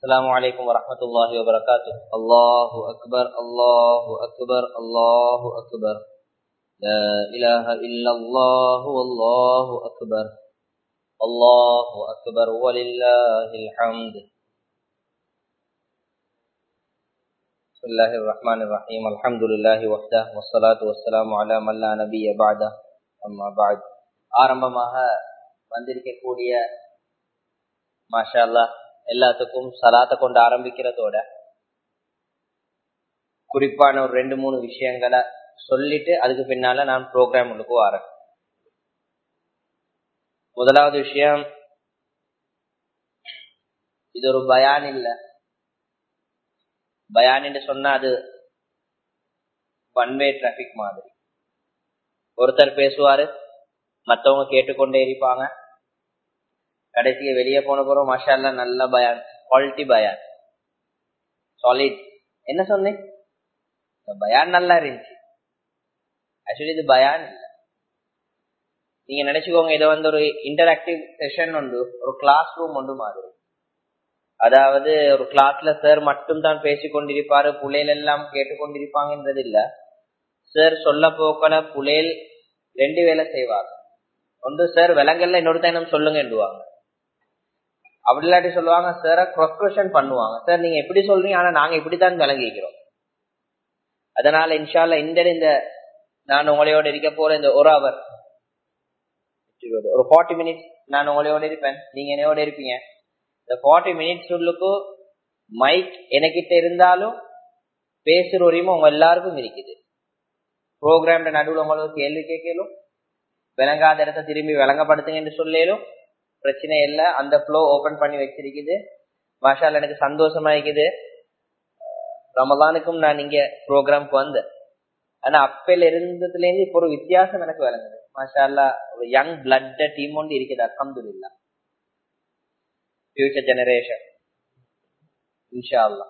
السلام عليكم ورحمة الله وبركاته الله أكبر الله أكبر الله أكبر لا إله إلا الله والله أكبر الله أكبر ولله الحمد بسم الله الرحمن الرحيم الحمد لله وحده والصلاة والسلام على من لا نبي بعده أما بعد ஆரம்பமாக வந்திருக்கக்கூடிய மாஷா அல்லாஹ் எல்லாத்துக்கும் சலாத்தை கொண்டு ஆரம்பிக்கிறதோட குறிப்பான ஒரு ரெண்டு மூணு விஷயங்களை சொல்லிட்டு அதுக்கு பின்னால நான் ப்ரோக்ராம் உள்ளுக்கு வரேன் முதலாவது விஷயம் இது ஒரு பயான் இல்ல பயான் என்று சொன்னா அது ஒன் வே டிராபிக் மாதிரி ஒருத்தர் பேசுவாரு மத்தவங்க கேட்டுக்கொண்டே இருப்பாங்க கடைசியை வெளியே போன பிறகு மஷாலா நல்ல பயான் குவாலிட்டி பயான் சாலிட் என்ன சொன்னேன் பயான் நல்லா இருந்துச்சு ஆக்சுவலி இது பயான் இல்லை நீங்க நினைச்சுக்கோங்க இதை வந்து ஒரு இன்டராக்டிவ் செஷன் உண்டு ஒரு கிளாஸ் ரூம் உண்டு மாதிரி அதாவது ஒரு கிளாஸ்ல சார் மட்டும் தான் பேசிக் கொண்டிருப்பாரு புள்ளைகள் எல்லாம் கேட்டுக்கொண்டிருப்பாங்கன்றது இல்ல சார் சொல்ல போக்கல புள்ளைகள் ரெண்டு வேலை செய்வாங்க ஒன்று சார் விலங்கல்ல இன்னொருத்தனம் சொல்லுங்க என்றுவாங்க அப்படி இல்லாட்டி சொல்லுவாங்க சார க்ரொஸ் கொஸ்டின் பண்ணுவாங்க சார் நீங்க எப்படி சொல்றீங்க ஆனா நாங்க இப்படித்தான் விளங்கிக்கிறோம் அதனால இன்ஷால்ல இந்த இந்த நான் உங்களோட இருக்க போற இந்த ஒரு அவர் ஒரு ஃபார்ட்டி மினிட்ஸ் நான் உங்களோட இருப்பேன் நீங்க என்னையோட இருப்பீங்க இந்த ஃபார்ட்டி மினிட்ஸ் உள்ளுக்கு மைக் எனக்கிட்ட இருந்தாலும் பேசுற உரிமை உங்க எல்லாருக்கும் இருக்குது ப்ரோக்ராம் நடுவில் உங்களுக்கு கேள்வி கேட்கலும் விளங்காத இடத்த திரும்பி விளங்கப்படுத்துங்கன்னு சொல்லலும் பிரச்சனை இல்லை அந்த ஃப்ளோ ஓபன் பண்ணி வச்சிருக்குது மாஷால் எனக்கு சந்தோஷமா இருக்குது ரமதானுக்கும் நான் இங்க ப்ரோக்ராம்க்கு வந்தேன் ஆனா அப்பையில இருந்ததுல இருந்து இப்போ ஒரு வித்தியாசம் எனக்கு விளங்குது மாஷால்லா ஒரு யங் பிளட் டீம் ஒன்று இருக்குது அக்கம்து இல்லா ஃபியூச்சர் ஜெனரேஷன் இன்ஷா அல்லா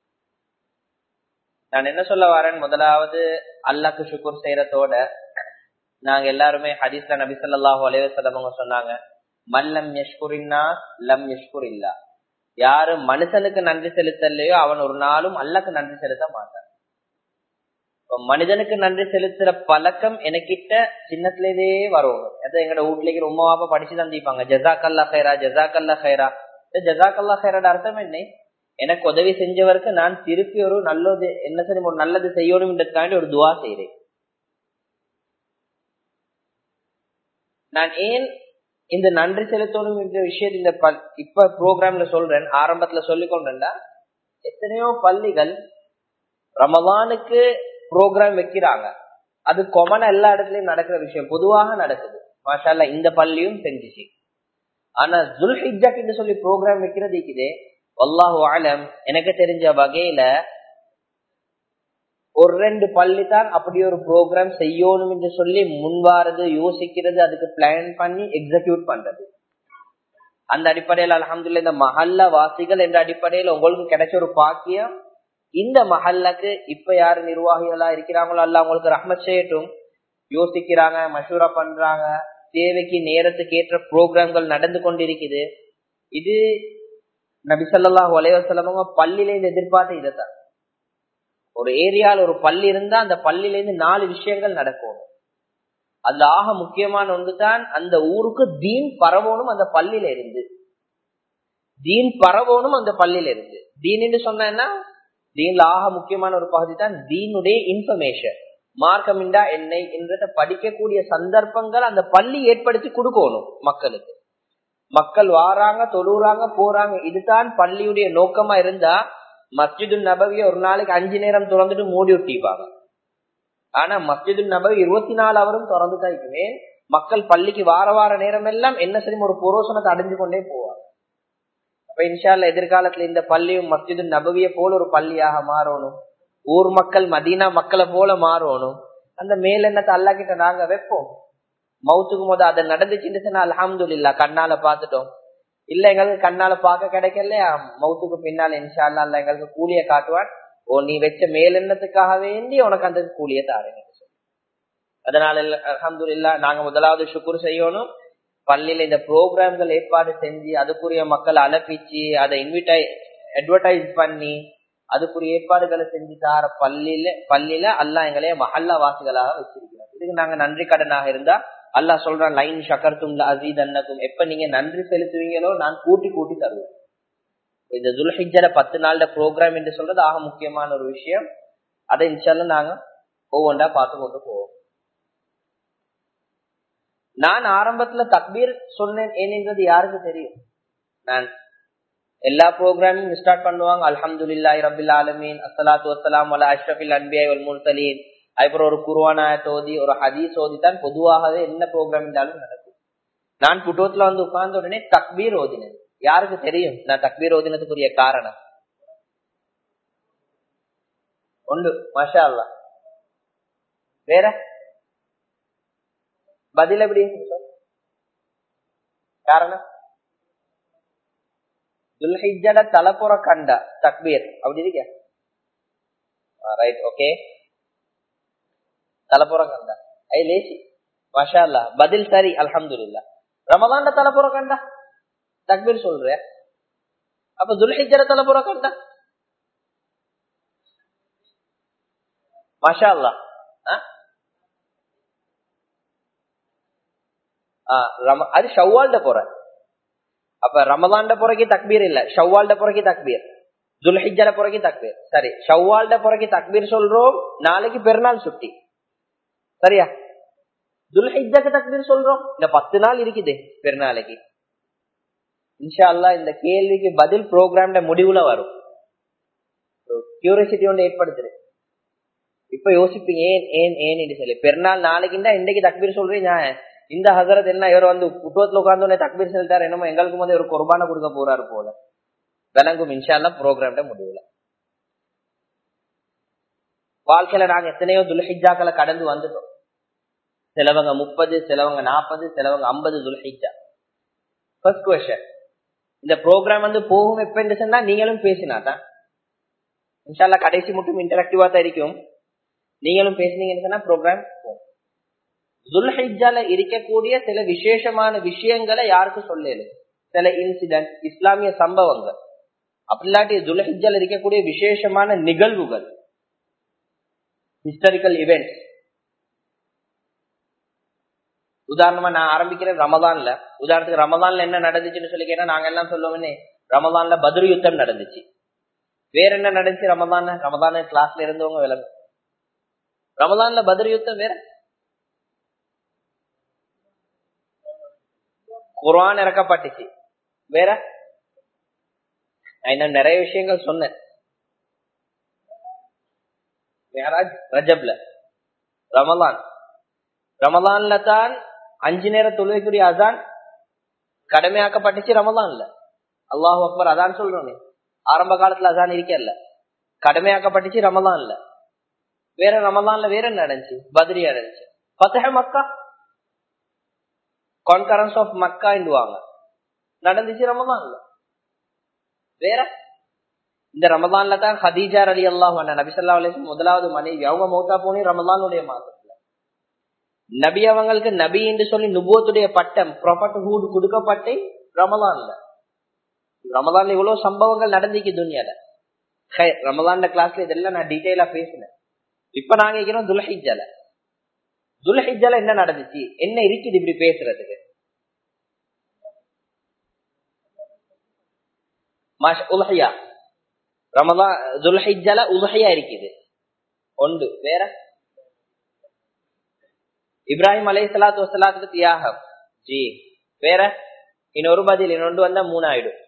நான் என்ன சொல்ல வரேன் முதலாவது அல்லாக்கு சுக்குர் செய்யறதோட நாங்க எல்லாருமே ஹதீஸ்ல நபி சொல்லாஹு அலைவசல்லவங்க சொன்னாங்க மல்லம் யஷ்குரின்னா லம் யஷ்குர் இல்லா யாரு மனுஷனுக்கு நன்றி செலுத்தலையோ அவன் ஒரு நாளும் அல்லக்கு நன்றி செலுத்த மாட்டான் மனிதனுக்கு நன்றி செலுத்துற பழக்கம் எனக்கிட்ட சின்னத்திலேயே வரும் அதான் எங்கட வீட்லக்கு ரொம்ப வாப்பா படிச்சு தந்திப்பாங்க ஜசாக்கல்லா ஹைரா ஜசாக்கல்லா ஹைரா ஜசாக்கல்லா ஹைராட அர்த்தம் என்ன எனக்கு உதவி செஞ்சவருக்கு நான் திருப்பி ஒரு நல்லது என்ன சரி ஒரு நல்லது செய்யணும்ன்றதுக்காண்டி ஒரு துவா செய்யறேன் நான் ஏன் இந்த நன்றி செலுத்தணும் என்ற விஷயத்த இந்த இப்ப ப்ரோக்ராம்ல சொல்றேன் ஆரம்பத்துல சொல்லிக் கொண்டா எத்தனையோ பள்ளிகள் ரமவானுக்கு ப்ரோக்ராம் வைக்கிறாங்க அது கொமன எல்லா இடத்துலயும் நடக்கிற விஷயம் பொதுவாக நடக்குது மாஷால்ல இந்த பள்ளியும் செஞ்சுச்சு ஆனா ஜுல் ஹிஜாக்கு சொல்லி ப்ரோக்ராம் வைக்கிறது இருக்குது அல்லாஹு ஆலம் எனக்கு தெரிஞ்ச வகையில ஒரு ரெண்டு பள்ளி தான் அப்படி ஒரு ப்ரோக்ராம் செய்யணும் என்று சொல்லி முன்வாரது யோசிக்கிறது அதுக்கு பிளான் பண்ணி எக்ஸிக்யூட் பண்றது அந்த அடிப்படையில் அலமதுல்ல இந்த மஹல்ல வாசிகள் என்ற அடிப்படையில் உங்களுக்கு கிடைச்ச ஒரு பாக்கியம் இந்த மஹல்லுக்கு இப்ப யாரு நிர்வாகிகளா இருக்கிறாங்களோ அல்ல அவங்களுக்கு ரஹ்மத் செய்யட்டும் யோசிக்கிறாங்க மஷூரா பண்றாங்க தேவைக்கு நேரத்துக்கு ஏற்ற ப்ரோக்ராம்கள் நடந்து கொண்டிருக்குது இது நபிசல்லாஹு அலைவசலமங்க பள்ளியில இருந்து எதிர்பார்த்த இதைத்தான் ஒரு ஏரியால ஒரு பள்ளி இருந்தா அந்த பள்ளியில இருந்து நாலு விஷயங்கள் நடக்கும் அதுல ஆக முக்கியமான ஒன்று தான் அந்த ஊருக்கு தீன் பரவணும் அந்த பள்ளியில இருந்து தீன் பரவணும் அந்த பள்ளியில இருந்து தீன் சொன்னா தீன்ல ஆக முக்கியமான ஒரு பகுதி தான் தீனுடைய இன்ஃபர்மேஷன் மார்க்கமிண்டா என்னை என்றத படிக்கக்கூடிய சந்தர்ப்பங்கள் அந்த பள்ளி ஏற்படுத்தி கொடுக்கணும் மக்களுக்கு மக்கள் வாராங்க தொழுறாங்க போறாங்க இதுதான் பள்ளியுடைய நோக்கமா இருந்தா மஸ்ஜிது நபவிய ஒரு நாளைக்கு அஞ்சு நேரம் திறந்துட்டு மூடி விட்டிப்பாங்க ஆனா மஸ்ஜிது நபவி இருபத்தி நாலு அவரும் திறந்து தான் இருக்குமே மக்கள் பள்ளிக்கு வார வார நேரம் எல்லாம் என்ன செய்யும் ஒரு புரோசனத்தை அடைஞ்சு கொண்டே போவாங்க அப்ப இன்ஷால்ல எதிர்காலத்துல இந்த பள்ளியும் மஸ்ஜிது நபவிய போல ஒரு பள்ளியாக மாறணும் ஊர் மக்கள் மதீனா மக்களை போல மாறணும் அந்த மேலெண்ணத்தை அல்லா கிட்ட நாங்க வைப்போம் மவுத்துக்கு போது அதை நடந்துச்சுன்னு சொன்னா அலமது இல்லா கண்ணால பாத்துட்டோம் இல்ல எங்களுக்கு கண்ணால பார்க்க கிடைக்கல மவுத்துக்கு பின்னால இன்ஷால்லா அல்ல எங்களுக்கு கூலிய காட்டுவான் ஓ நீ வச்ச மேலெண்ணத்துக்காக வேண்டி உனக்கு அந்த கூலிய தாரேன் அதனால அலமது இல்லா நாங்க முதலாவது சுக்குர் செய்யணும் பள்ளியில இந்த ப்ரோக்ராம்கள் ஏற்பாடு செஞ்சு அதுக்குரிய மக்களை அனுப்பிச்சு அதை இன்விட்டை அட்வர்டைஸ் பண்ணி அதுக்குரிய ஏற்பாடுகளை செஞ்சு தார பள்ளியில பள்ளியில அல்லா எங்களைய மஹல்லா வாசிகளாக வச்சிருக்கிறார் இதுக்கு நாங்க நன்றி கடனாக இருந்தா அல்லாஹ் சொல்றான் லைன் ஷக்கர்த்தும் அசீத் அன்னக்கும் எப்ப நீங்க நன்றி செலுத்துவீங்களோ நான் கூட்டி கூட்டி தருவேன் இந்த துல்ஹிஜர பத்து நாள்ல ப்ரோக்ராம் என்று சொல்றது ஆக முக்கியமான ஒரு விஷயம் அதை இன்ஷால்ல நாங்க ஒவ்வொன்றா பார்த்து கொண்டு போவோம் நான் ஆரம்பத்துல தக்பீர் சொன்னேன் ஏனென்றது யாருக்கு தெரியும் நான் எல்லா ப்ரோக்ராமும் ஸ்டார்ட் பண்ணுவாங்க அல்ஹம்துலில்லாஹி ரபில் ஆலமீன் அஸ்ஸலாத்து வஸ்ஸலாம் அலா அஷ்ரஃபில் அன்பியா வல் முர்சலீன் அதுக்கப்புறம் ஒரு குருவான ஓதி ஒரு ஹதீஸ் ஓதி தான் பொதுவாகவே என்ன ப்ரோக்ராம் இருந்தாலும் நடக்கும் நான் குட்டோத்துல வந்து உட்கார்ந்த உடனே தக்பீர் ஓதினேன் யாருக்கு தெரியும் நான் தக்பீர் ஓதினதுக்குரிய காரணம் ஒன்று மஷா அல்லா வேற பதில் எப்படி காரணம் துல்ஹிஜட தலைப்புற கண்ட தக்பீர் அப்படி இருக்க ரைட் ஓகே தலைப்புற கண்ட ஐ லேசி மஷா அல்லா பதில் சரி அல்ஹம்துலில்லா ரமதான்ல தலைப்புற கண்டா தக்பீர் சொல்ற அப்ப துல்ஹிஜர தலைப்புற கண்டா மஷா அல்லா அது ஷவ்வால்ட போற அப்ப ரமதான்ட புறக்கி தக்பீர் இல்ல ஷவ்வால்ட புறக்கி தக்பீர் துல்ஹிஜர புறக்கி தக்பீர் சரி ஷவ்வால்ட புறக்கி தக்பீர் சொல்றோம் நாளைக்கு பெருநாள் சுட்டி சரியா துல்ஹிஜக்கு தக்பீர் சொல்றோம் இந்த பத்து நாள் இருக்குது பெருநாளைக்கு இன்ஷா அல்லா இந்த கேள்விக்கு பதில் ப்ரோக்ராம்ட முடிவுல வரும் கியூரியாசிட்டி ஒன்று ஏற்படுத்துது இப்ப யோசிப்பீங்க ஏன் ஏன் ஏன் சொல்லி பெருநாள் நாளைக்குண்டா இன்னைக்கு தக்பீர் சொல்றீங்க இந்த ஹசரத் என்ன இவர் வந்து குட்டுவத்துல உட்கார்ந்து தக்பீர் செலுத்தாரு என்னமோ எங்களுக்கு வந்து ஒரு குர்பான கொடுக்க போறாரு போல விளங்கும் இன்ஷால்லா ப்ரோக்ராம்ட முடியல வாழ்க்கையில நாங்க எத்தனையோ துல்ஹிஜாக்களை கடந்து வந்துட்டோம் சிலவங்க முப்பது சிலவங்க நாற்பது சிலவங்க ஐம்பது துல்ஹிஜா ஃபர்ஸ்ட் கொஸ்டின் இந்த ப்ரோக்ராம் வந்து போகும் எப்ப சொன்னா நீங்களும் பேசினாதான் இன்ஷால்லா கடைசி மட்டும் இன்டராக்டிவா தான் இருக்கும் நீங்களும் பேசினீங்கன்னு சொன்னா ப்ரோக்ராம் போகும் துல்ஹிஜால இருக்கக்கூடிய சில விசேஷமான விஷயங்களை யாருக்கும் சொல்லல சில இன்சிடென்ட் இஸ்லாமிய சம்பவங்கள் அப்படி இல்லாட்டி துல்ஹிஜால இருக்கக்கூடிய விசேஷமான நிகழ்வுகள் ஹிஸ்டாரிக்கல் இவெண்ட்ஸ் உதாரணமா நான் ஆரம்பிக்கிறேன் ரமதான்ல உதாரணத்துக்கு ரமதான்ல என்ன நடந்துச்சுன்னு சொல்லி கேட்டா நாங்க எல்லாம் சொல்லுவோமே ரமதான்ல பதில் யுத்தம் நடந்துச்சு வேற என்ன நடந்துச்சு ரமதான் ரமதான கிளாஸ்ல இருந்தவங்க விளங்கும் ரமதான்ல பதில் யுத்தம் வேற குரான் இறக்கப்பட்டுச்சு வேற நான் நிறைய விஷயங்கள் சொன்னேன் ரஜப்ல ரமலான் ரமலான்ல தான் அஞ்சு நேர தொழுகைக்குரிய அதான் கடமையாக்கப்பட்டுச்சு ரமலான்ல அல்லாஹு அக்பர் அதான் சொல்றோமே ஆரம்ப காலத்துல அதான் இருக்கல கடமையாக்கப்பட்டுச்சு ரமலான்ல வேற ரமலான்ல வேற என்ன நடந்துச்சு பதிரி நடந்துச்சு பத்தக மக்கா கான்கரன்ஸ் ஆஃப் மக்கா வாங்க நடந்துச்சு ரமதான்ல வேற இந்த ரமதான்ல தான் ஹதீஜார் அலி அல்லாஹ் நபிசல்லா அலிஸ் முதலாவது மனைவி அவங்க மௌத்தா போனே ரமதானுடைய மாசத்துல நபி அவங்களுக்கு நபி என்று சொல்லி நுபுவத்துடைய பட்டம் ப்ராப்பர்ட் ஹூட் கொடுக்கப்பட்டே ரமதான்ல ரமதான்ல இவ்வளவு சம்பவங்கள் நடந்துக்கு துனியால ரமதான்ல கிளாஸ்ல இதெல்லாம் நான் டீட்டெயிலா பேசினேன் இப்ப நாங்க இருக்கிறோம் துல்ஹிஜால துல்ஹிஜால என்ன நடந்துச்சு என்ன இருக்குது இப்படி பேசுறதுக்கு உலஹியா ரமதான் துல்ஹிஜால உலஹியா இருக்குது ஒன்று வேற இப்ராஹிம் அலை சலாத்து வசலாத்துக்கு தியாகம் ஜி வேற இன்னொரு பதில் இன்னொன்று வந்தா மூணு ஆயிடும்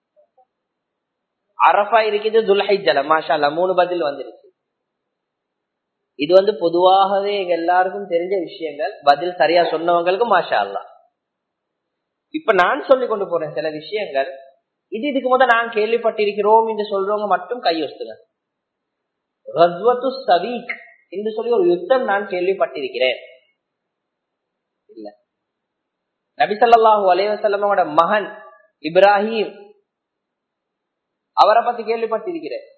அரஃபா இருக்குது துல்ஹிஜால மாஷா மூணு பதில் வந்துருச்சு இது வந்து பொதுவாகவே எங்க எல்லாருக்கும் தெரிஞ்ச விஷயங்கள் பதில் சரியா சொன்னவங்களுக்கும் மாஷா அல்லா இப்ப நான் சொல்லி கொண்டு போறேன் சில விஷயங்கள் இது இதுக்கு முதல் நான் கேள்விப்பட்டிருக்கிறோம் என்று சொல்றவங்க மட்டும் கையொசுங்க ரஸ்வத்து சவீக் என்று சொல்லி ஒரு யுத்தம் நான் கேள்விப்பட்டிருக்கிறேன் இல்ல நபிசல்லாஹூ அலைவசல்லமோட மகன் இப்ராஹிம் அவரை பத்தி கேள்விப்பட்டிருக்கிறேன்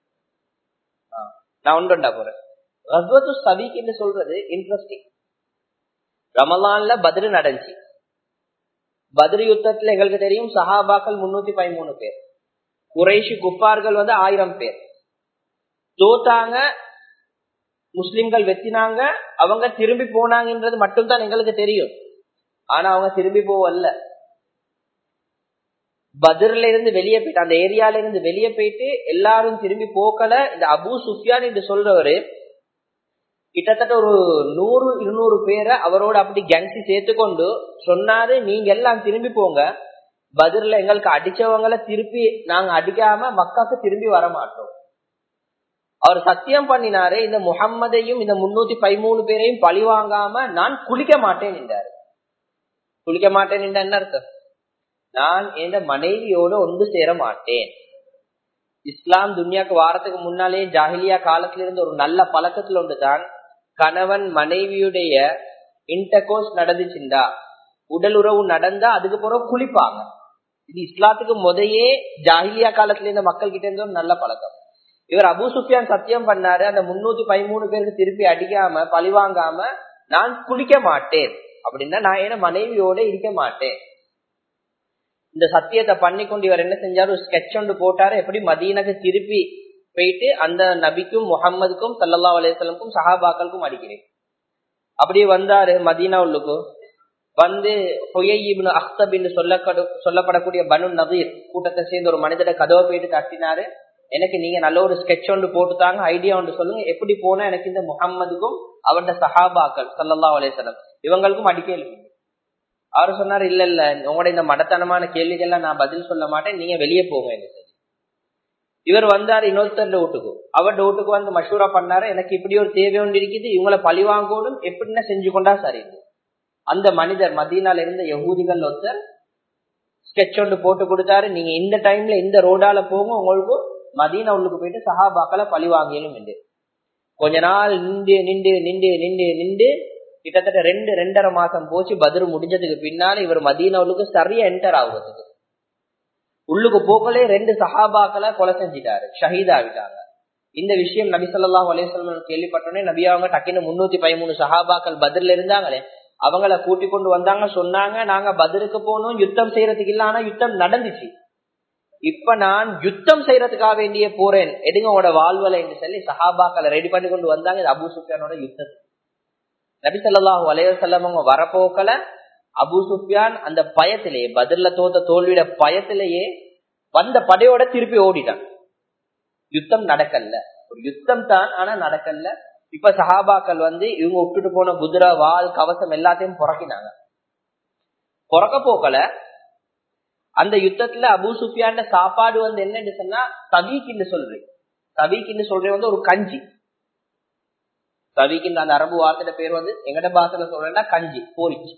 நான் ஒன்றுண்டா போறேன் ரஸ்வத்து சவீக் என்று சொல்றது இன்ட்ரெஸ்டிங் ரமலான்ல பதிரு நடந்துச்சு பதிரு யுத்தத்துல எங்களுக்கு தெரியும் சஹாபாக்கள் முன்னூத்தி பதிமூணு பேர் குறைஷி குப்பார்கள் வந்து ஆயிரம் பேர் தோத்தாங்க முஸ்லிம்கள் வெத்தினாங்க அவங்க திரும்பி போனாங்கன்றது மட்டும்தான் எங்களுக்கு தெரியும் ஆனா அவங்க திரும்பி போவல்ல பத்ர்ல இருந்து வெளியே போயிட்டு அந்த ஏரியால இருந்து வெளியே போயிட்டு எல்லாரும் திரும்பி போக்கல இந்த அபு சுஃபியான் என்று சொல்றவரு கிட்டத்தட்ட ஒரு நூறு இருநூறு பேரை அவரோட அப்படி கேங்ஸி சேர்த்து கொண்டு சொன்னாரு நீங்க எல்லாம் திரும்பி போங்க பதிரில் எங்களுக்கு அடிச்சவங்களை திருப்பி நாங்க அடிக்காம மக்காக்கு திரும்பி வர மாட்டோம் அவர் சத்தியம் பண்ணினாரு இந்த முகம்மதையும் இந்த முன்னூத்தி பதிமூணு பேரையும் பழி வாங்காம நான் குளிக்க மாட்டேன் என்றாரு குளிக்க மாட்டேன் என்ற என்ன அர்த்தம் நான் எந்த மனைவியோட ஒன்று சேர மாட்டேன் இஸ்லாம் துன்யாக்கு வாரத்துக்கு முன்னாலே ஜாகிலியா காலத்துல இருந்து ஒரு நல்ல பழக்கத்துல ஒன்றுதான் கணவன் மனைவியுடைய இன்டர்கோர்ஸ் நடந்துச்சுண்டா உடல் உறவு நடந்தா அதுக்கு பிறகு குளிப்பாங்க இது இஸ்லாத்துக்கு முதையே ஜாகிலியா காலத்துல இருந்த மக்கள் கிட்ட இருந்த ஒரு நல்ல பழக்கம் இவர் அபு சுஃபியான் சத்தியம் பண்ணாரு அந்த முன்னூத்தி பதிமூணு பேருக்கு திருப்பி அடிக்காம பழிவாங்காம நான் குளிக்க மாட்டேன் அப்படின்னா நான் என்ன மனைவியோட இருக்க மாட்டேன் இந்த சத்தியத்தை பண்ணி கொண்டு இவர் என்ன செஞ்சாரு ஸ்கெட்ச் ஒன்று போட்டாரு எப்படி மதீனக்கு திருப்பி போயிட்டு அந்த நபிக்கும் முகம்மதுக்கும் சல்லல்லா அலையலுக்கும் சஹாபாக்களுக்கும் அடிக்கிறேன் அப்படியே வந்தாரு மதீனா உள்ளுக்கு வந்து ஹொய்யிபின் அக்தப் என்று சொல்ல சொல்லப்படக்கூடிய பனு நபீர் கூட்டத்தை சேர்ந்து ஒரு மனிதரை கதவை போயிட்டு தட்டினாரு எனக்கு நீங்க நல்ல ஒரு ஸ்கெட்ச் ஒன்று போட்டுத்தாங்க ஐடியா ஒன்று சொல்லுங்க எப்படி போனா எனக்கு இந்த முகம்மதுக்கும் அவருடைய சஹாபாக்கள் சல்லல்லா அலையம் இவங்களுக்கும் அடிக்கல அவரு சொன்னாரு இல்ல இல்ல உங்களோட இந்த மடத்தனமான கேள்விகள்லாம் நான் பதில் சொல்ல மாட்டேன் நீங்க வெளியே போங்க எனக்கு இவர் வந்தாரு இன்னொருத்தர் வீட்டுக்கு அவர் வீட்டுக்கு வந்து மஷூரா பண்ணாரு எனக்கு இப்படி ஒரு தேவை ஒன்று இருக்குது இவங்களை பழி வாங்கணும் எப்படின்னா செஞ்சு கொண்டா சரி அந்த மனிதர் மதீனால இருந்த யகூதிகள் ஒருத்தர் ஸ்கெட்ச் ஒன்று போட்டு கொடுத்தாரு நீங்க இந்த டைம்ல இந்த ரோடால போங்க உங்களுக்கு மதீனா உள்ளுக்கு போயிட்டு சஹாபாக்களை பழி வாங்கியலும் என்று கொஞ்ச நாள் நின்று நின்று நின்று நின்று நின்று கிட்டத்தட்ட ரெண்டு ரெண்டரை மாசம் போச்சு பதிரு முடிஞ்சதுக்கு பின்னால இவர் மதீனாவுக்கு சரியா என்டர் ஆகுறதுக்கு உள்ளுக்கு போக்கலே ரெண்டு சஹாபாக்களை கொலை செஞ்சிட்டாரு ஷஹீதாவிட்டாங்க இந்த விஷயம் நபி சொல்லா அலையம் கேள்விப்பட்டோன்னே நபி அவங்க டக்குன்னு முன்னூத்தி பதிமூணு சஹாபாக்கள் பதிரில் இருந்தாங்களே அவங்கள கூட்டி கொண்டு வந்தாங்க சொன்னாங்க நாங்க பதிலுக்கு போகணும் யுத்தம் செய்யறதுக்கு இல்ல ஆனா யுத்தம் நடந்துச்சு இப்ப நான் யுத்தம் செய்யறதுக்காக வேண்டிய போறேன் எடுங்க உங்களோட வாழ்வலை என்று சொல்லி சஹாபாக்களை ரெடி பண்ணி கொண்டு வந்தாங்க இது அபு சுஃபியானோட யுத்தம் நபி சொல்லாஹு அலையசல்லம் அவங்க வரப்போக்கல அபு சுஃபியான் அந்த பயத்திலேயே பதில தோத்த தோல்வியோட பயத்திலேயே வந்த படையோட திருப்பி ஓடிட்டான் யுத்தம் நடக்கல ஒரு யுத்தம் தான் ஆனா நடக்கல இப்ப சஹாபாக்கள் வந்து இவங்க விட்டுட்டு போன குதிரை வால் கவசம் எல்லாத்தையும் புறக்கினாங்க புறக்க போக்கல அந்த யுத்தத்துல அபு சுஃபியான் சாப்பாடு வந்து என்னன்னு சொன்னா தவீக்கின்னு சொல்றேன் தவீக்கின்னு சொல்றேன் வந்து ஒரு கஞ்சி தவிக்கின்ற அந்த அரபு வார்த்தையோட பேர் வந்து எங்கட பாசல சொல்றேன்னா கஞ்சி போரிச்சு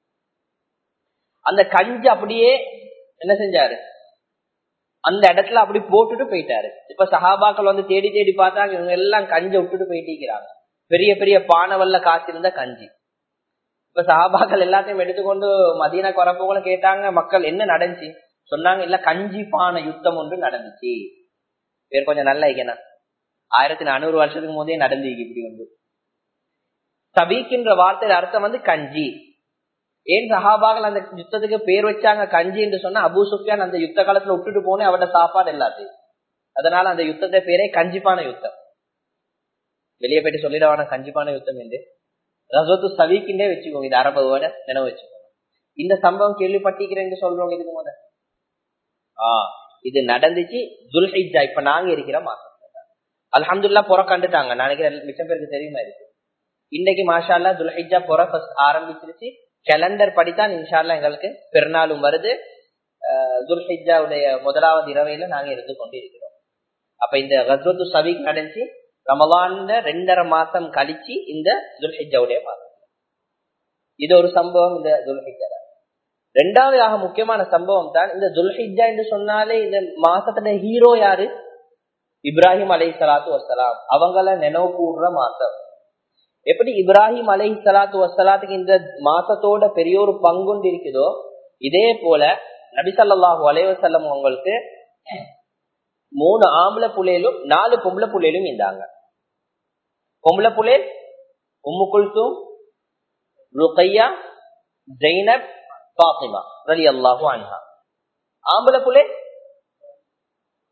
அந்த கஞ்சி அப்படியே என்ன செஞ்சாரு அந்த இடத்துல அப்படி போட்டுட்டு போயிட்டாரு இப்ப சஹாபாக்கள் வந்து தேடி தேடி பார்த்தாங்க இவங்க எல்லாம் கஞ்சை விட்டுட்டு போயிட்டிருக்கிறாங்க பெரிய பெரிய பானவல்ல காத்திருந்த கஞ்சி இப்ப சஹாபாக்கள் எல்லாத்தையும் எடுத்துக்கொண்டு மதியன குறப்போல கேட்டாங்க மக்கள் என்ன நடந்துச்சு சொன்னாங்க இல்ல கஞ்சி பானை யுத்தம் ஒன்று நடந்துச்சு பேர் கொஞ்சம் நல்ல ஐக்கனா ஆயிரத்தி நானூறு வருஷத்துக்கு போதே நடந்திருக்கு இப்படி வந்து தபீக்கின்ற வார்த்தையில அர்த்தம் வந்து கஞ்சி ஏன் சஹாபாக்கள் அந்த யுத்தத்துக்கு பேர் வச்சாங்க கஞ்சி என்று சொன்னா அபு சுஃபியான் அந்த யுத்த காலத்துல விட்டுட்டு போனே அவட சாப்பாடு எல்லாத்தையும் அதனால அந்த யுத்தத்தை பேரே கஞ்சிப்பான யுத்தம் வெளியே போயிட்டு சொல்லிடவான கஞ்சிப்பான யுத்தம் என்று ரசோத்து சவீக்கின்றே வச்சுக்கோங்க இது அரபுவோட நினைவு வச்சுக்கோங்க இந்த சம்பவம் கேள்விப்பட்டிருக்கிறேன் சொல்றவங்க இதுக்கு போத ஆஹ் இது நடந்துச்சு துல்ஹிஜா இப்ப நாங்க இருக்கிற மாசம் அலமதுல்லா புற கண்டுட்டாங்க நினைக்கிறேன் மிச்சம் பேருக்கு தெரியுமா இருக்கு இன்னைக்கு மாஷா அல்லா துல்ஹிஜா புற ஆரம்பிச்சிருச்சு கேலண்டர் படித்தான் இன்ஷால்லா எங்களுக்கு பெருநாளும் வருது துல்ஹிஜாவுடைய முதலாவது இரவையில நாங்க இருந்து கொண்டு இருக்கிறோம் அப்ப இந்த கஸ்வத்து சவீக் நடந்துச்சு ரமலான்ல ரெண்டரை மாசம் கழிச்சு இந்த துல்ஹிஜாவுடைய மாசம் இது ஒரு சம்பவம் இந்த துல்ஹிஜா ரெண்டாவது ஆக முக்கியமான சம்பவம் தான் இந்த துல்ஹிஜா என்று சொன்னாலே இந்த மாசத்துல ஹீரோ யாரு இப்ராஹிம் அலை சலாத்து வசலாம் அவங்கள நினைவு கூடுற மாசம் எப்படி இப்ராஹிம் அலை சலாத்து வசலாத்துக்கு இந்த மாசத்தோட பெரிய ஒரு பங்குண்டு இருக்குதோ இதே போல நபிசல்லாஹு அலைவசல்லம் அவங்களுக்கு மூணு ஆம்பளை புள்ளையிலும் நாலு பொம்பளை புள்ளையிலும் இருந்தாங்க பொம்பளை புள்ளை உம்மு குல்சும் ருக்கையா ஜெய்னப் பாத்திமா ரலி அல்லாஹு அன்ஹா ஆம்பளை புள்ளை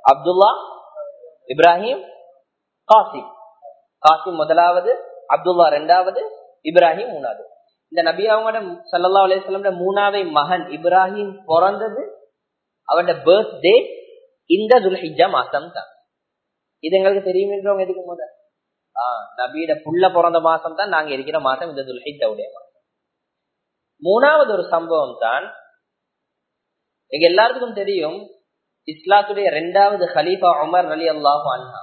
அப்துல்லா இப்ராஹிம் காசிம் காசிம் முதலாவது அப்துல்லா ரெண்டாவது இப்ராஹிம் மூணாவது இந்த நபி அவங்களோட சல்லா அலிஸ்லாம் மூணாவை மகன் இப்ராஹிம் பிறந்தது அவனோட பர்த்டே இந்த துல்ஹிஜா மாசம் தான் இது எங்களுக்கு தெரியுமென்றவங்க எதுக்கு முதல் ஆஹ் நபியோட புள்ள பிறந்த மாசம் தான் நாங்க இருக்கிற மாசம் இந்த துல்ஹிஜாவுடைய மாசம் மூணாவது ஒரு சம்பவம் தான் எங்க எல்லாத்துக்கும் தெரியும் இஸ்லாத்துடைய இரண்டாவது ஹலீஃபா உமர் அலி அல்லாஹு அன்ஹா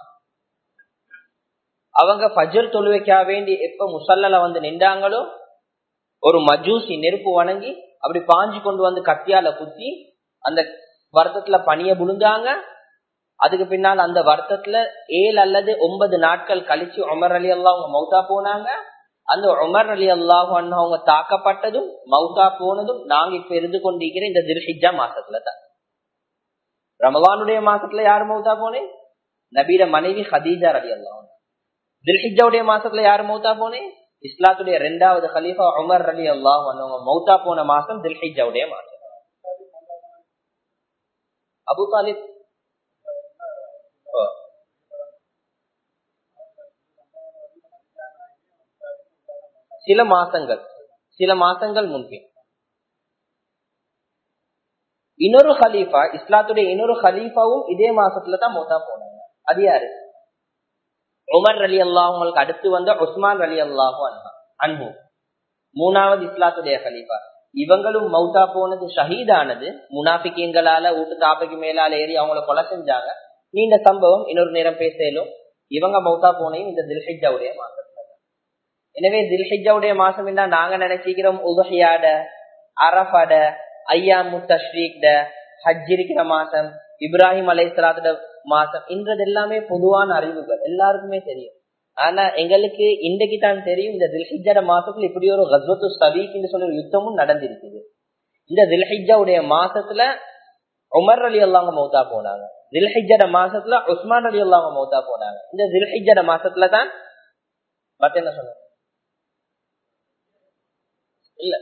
அவங்க ஃபஜர் தொழுவைக்கா வேண்டி எப்ப முசல்லல வந்து நின்றாங்களோ ஒரு மஜூசி நெருப்பு வணங்கி அப்படி பாஞ்சு கொண்டு வந்து கத்தியால குத்தி அந்த வருத்தத்துல பனிய புழுந்தாங்க அதுக்கு பின்னால் அந்த வருத்தத்துல ஏழு அல்லது ஒன்பது நாட்கள் கழிச்சு உமர் அலி அல்லா அவங்க மௌத்தா போனாங்க அந்த உமர் அலி அல்லாஹு அவங்க தாக்கப்பட்டதும் மௌத்தா போனதும் நாங்க இப்ப இருந்து கொண்டிருக்கிற இந்த திருஷிஜா மாசத்துல தான் ரமவானுடைய மாசத்துல யாரு மௌத்தா போனேன் நபீர மனைவி ஹதீஜா அலி அல்லா தில்ஹிஜாவுடைய மாசத்துல யாரு மௌத்தா போனேன் இஸ்லாத்துடைய இரண்டாவது ஹலீஃபா உமர் அலி அல்லாஹ் அவங்க மௌத்தா போன மாசம் தில்ஹிஜாவுடைய மாசம் அபு தாலிப் சில மாசங்கள் சில மாசங்கள் முன்பின் இன்னொரு ஹலீஃபா இஸ்லாத்துடைய இன்னொரு ஹலீஃபாவும் இதே மாசத்துல தான் மௌத்தா போனாங்க அது யாரு உமர் அலி அல்லாஹங்களுக்கு அடுத்து வந்த உஸ்மான் அலி அல்லாஹு அன்பு மூணாவது இஸ்லாத்துடைய ஹலீஃபா இவங்களும் மௌத்தா போனது ஷஹீதானது முனாபிக்கீன்களால வீட்டு தாப்பைக்கு மேலால ஏறி அவங்கள கொலை செஞ்சாங்க நீண்ட சம்பவம் இன்னொரு நேரம் பேசலும் இவங்க மௌத்தா போனையும் இந்த தில்ஹிஜாவுடைய மாசத்துல எனவே தில்ஹிஜாவுடைய மாசம் என்ன நாங்க நினைச்சுக்கிறோம் உதகையாட அரஃபாட ஐயாமு தஷ்ரீக்ட ஹஜ் இருக்கிற மாசம் இப்ராஹிம் அலைசலாத்தோட மாசம் இன்றது எல்லாமே பொதுவான அறிவுகள் எல்லாருக்குமே தெரியும் ஆனா எங்களுக்கு இன்றைக்கு தான் தெரியும் இந்த தில்ஹிஜாட மாசத்துல இப்படி ஒரு கஸ்வத்து சபீக்னு சொல்லி ஒரு யுத்தமும் நடந்திருக்குது இந்த தில்ஹிஜாவுடைய மாசத்துல உமர் அலி அல்லாங்க மௌத்தா போனாங்க தில்ஹிஜாட மாசத்துல உஸ்மான் அலி அல்லாங்க மௌத்தா போனாங்க இந்த தில்ஹிஜாட மாசத்துல தான் மத்த என்ன சொன்ன இல்ல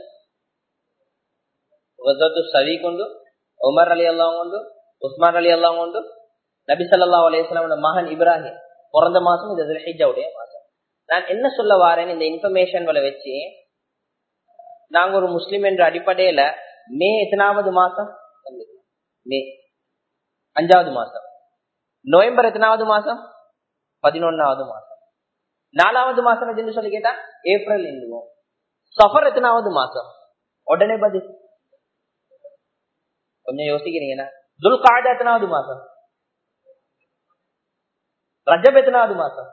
ಗಜವತ್ತು ಸವಿ ಕೊಂಡು ಉಮರ್ ಅಲಿ ಅಲ್ಲಾ ಕೊಂಡು உஸ்மான் அலி அல்லாம் கொண்டு நபி சல்லா அலையம் மகன் இப்ராஹிம் பிறந்த மாசம் இந்த ஹிஜாவுடைய மாசம் நான் என்ன சொல்ல வாரேன்னு இந்த இன்ஃபர்மேஷன்களை வச்சு நாங்க ஒரு முஸ்லிம் என்ற அடிப்படையில மே எத்தனாவது மாசம் மே அஞ்சாவது மாசம் நவம்பர் எத்தனாவது மாசம் பதினொன்னாவது மாசம் நாலாவது மாசம் எதுன்னு சொல்லி கேட்டா ஏப்ரல் எண்ணுவோம் சஃபர் எத்தனாவது மாசம் உடனே பதில் கொஞ்சம் யோசிக்கிறீங்கன்னா துல்காடா எத்தனாவது மாசம் ரஜப் எத்தனாவது மாசம்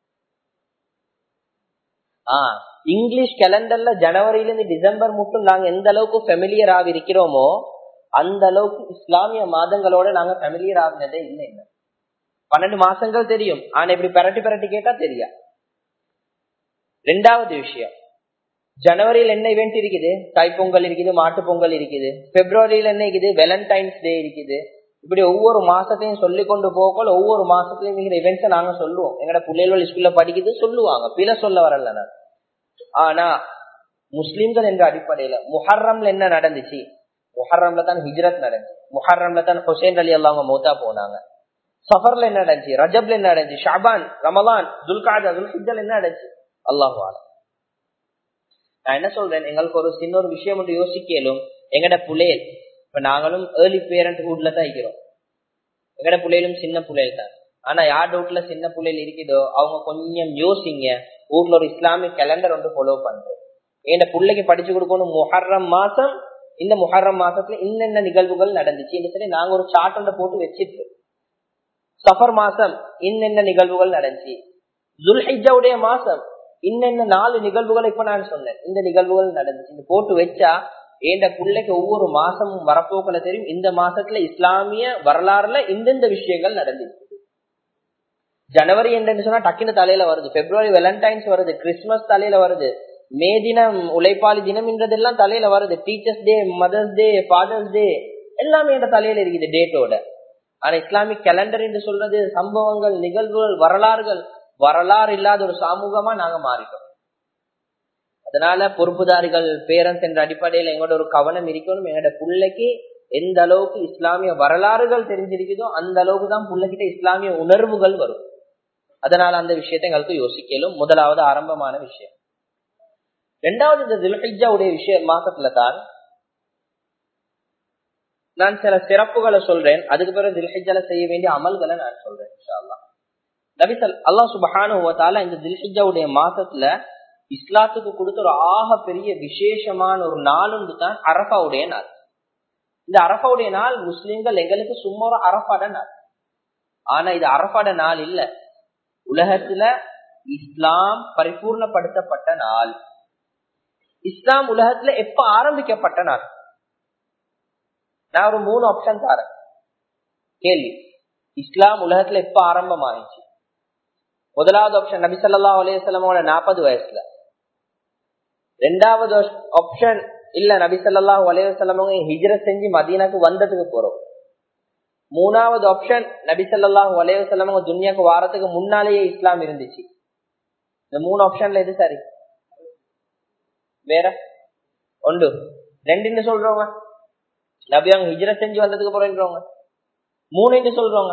ஆஹ் இங்கிலீஷ் கேலண்டர்ல ஜனவரியில இருந்து டிசம்பர் மட்டும் நாங்க எந்த அளவுக்கு ஃபெமிலியர் ஆகி இருக்கிறோமோ அந்த அளவுக்கு இஸ்லாமிய மாதங்களோட நாங்க ஃபெமிலியர் ஆகினதே இல்லை பன்னெண்டு மாசங்கள் தெரியும் ஆனா இப்படி பரட்டி பரட்டி கேட்டா தெரியா ரெண்டாவது விஷயம் ஜனவரியில் என்ன இவெண்ட் இருக்குது தைப்பொங்கல் இருக்குது மாட்டு பொங்கல் இருக்குது பிப்ரவரியில என்ன இருக்குது வேலண்டைன்ஸ் டே இருக்குது இப்படி ஒவ்வொரு மாசத்தையும் சொல்லி கொண்டு போகல ஒவ்வொரு மாசத்துலயும் இருக்கிற இவெண்ட்ஸை நாங்க சொல்லுவோம் எங்கட பிள்ளைகள் ஸ்கூல்ல படிக்குது சொல்லுவாங்க பில சொல்ல வரல நான் ஆனா முஸ்லிம்கள் என்ற அடிப்படையில முஹர்ரம்ல என்ன நடந்துச்சு முஹர்ரம்ல தான் ஹிஜ்ரத் நடந்துச்சு முஹர்ரம்ல தான் ஹுசேன் அலி அல்லாங்க மௌத்தா போனாங்க சஃபர்ல என்ன நடந்துச்சு ரஜப்ல என்ன நடந்துச்சு ஷாபான் ரமலான் துல்காஜா துல்ஹிஜல் என்ன நடந்துச்சு அல்லாஹு ஆலம் நான் என்ன சொல்றேன் எங்களுக்கு ஒரு சின்ன ஒரு விஷயம் ஒன்று யோசிக்கலும் எங்கட புள்ளையல் இப்ப நாங்களும் ஏர்லி பேரண்ட் ஹுட்ல தான் இருக்கிறோம் எங்கட புள்ளையிலும் சின்ன புள்ளையல் தான் ஆனா யார் வீட்டுல சின்ன புள்ளைகள் இருக்குதோ அவங்க கொஞ்சம் யோசிங்க ஊர்ல ஒரு இஸ்லாமிக் கேலண்டர் ஒன்று ஃபாலோ பண்றேன் என் பிள்ளைக்கு படிச்சு கொடுக்கணும் முஹர்ரம் மாசம் இந்த முஹர்ரம் மாசத்துல இன்னென்ன நிகழ்வுகள் நடந்துச்சு சொல்லி நாங்க ஒரு சார்ட் ஒன்றை போட்டு வச்சிட்டு சஃபர் மாசம் இன்னென்ன நிகழ்வுகள் நடந்துச்சு துல்ஹிஜாவுடைய மாசம் இன்னென்ன நாலு நிகழ்வுகள் இப்ப நான் சொன்னேன் இந்த நிகழ்வுகள் நடந்துச்சு போட்டு வச்சா ஏண்ட பிள்ளைக்கு ஒவ்வொரு மாசமும் வரப்போக்களை தெரியும் இந்த மாசத்துல இஸ்லாமிய வரலாறுல இந்தந்த விஷயங்கள் நடந்துச்சு ஜனவரி என்று சொன்னா டக்குன்னு தலையில வருது பிப்ரவரி வேலண்டைன்ஸ் வருது கிறிஸ்துமஸ் தலையில வருது மே தினம் உழைப்பாளி தினம் என்றதெல்லாம் தலையில வருது teachers day mothers day fathers day எல்லாமே என்ற தலையில இருக்குது டேட்டோட ஆனா இஸ்லாமிக் கேலண்டர் என்று சொல்றது சம்பவங்கள் நிகழ்வுகள் வரலாறுகள் வரலாறு இல்லாத ஒரு சமூகமா நாங்க மாறிட்டோம் அதனால பொறுப்புதாரிகள் பேரண்ட்ஸ் என்ற அடிப்படையில் எங்களோட ஒரு கவனம் இருக்கணும் எங்களோட பிள்ளைக்கு எந்த அளவுக்கு இஸ்லாமிய வரலாறுகள் தெரிஞ்சிருக்குதோ அந்த அளவுக்கு தான் புள்ளகிட்ட இஸ்லாமிய உணர்வுகள் வரும் அதனால அந்த விஷயத்தை எங்களுக்கு யோசிக்கலும் முதலாவது ஆரம்பமான விஷயம் ரெண்டாவது இந்த தில்ஹிஜாவுடைய விஷய மாசத்துல தான் நான் சில சிறப்புகளை சொல்றேன் அதுக்கு பிறகு தில்ஹிஜால செய்ய வேண்டிய அமல்களை நான் சொல்றேன் நபிசல் அல்லா சுபஹானுவத்தால இந்த தில்ஹிஜாவுடைய மாசத்துல இஸ்லாத்துக்கு கொடுத்த ஒரு ஆக பெரிய விசேஷமான ஒரு நாள் ஒன்று தான் அரபாவுடைய நாள் இந்த அரபாவுடைய நாள் முஸ்லிம்கள் எங்களுக்கு சும்மா ஒரு அரபாட நாள் ஆனா இது அரபாட நாள் இல்ல உலகத்துல இஸ்லாம் பரிபூர்ணப்படுத்தப்பட்ட நாள் இஸ்லாம் உலகத்துல எப்ப ஆரம்பிக்கப்பட்ட நாள் நான் ஒரு மூணு ஆப்ஷன் தரேன் கேள்வி இஸ்லாம் உலகத்துல எப்ப ஆரம்பம் ஆயிடுச்சு முதலாவது ஆப்ஷன் நபி சொல்லா அலையமோட நாற்பது வயசுல ரெண்டாவது ஆப்ஷன் இல்ல நபி சொல்லா அலையவங்க ஹிஜ்ர செஞ்சு மதீனாக்கு வந்ததுக்கு போறோம் மூணாவது ஆப்ஷன் நபி சொல்லாஹு அலையவங்க துன்யாக்கு வாரத்துக்கு முன்னாலேயே இஸ்லாம் இருந்துச்சு இந்த மூணு ஆப்ஷன்ல எது சரி வேற ஒன்று ரெண்டு சொல்றவங்க நபி அவங்க ஹிஜ்ர செஞ்சு வந்ததுக்கு போறோன்றவங்க மூணு சொல்றவங்க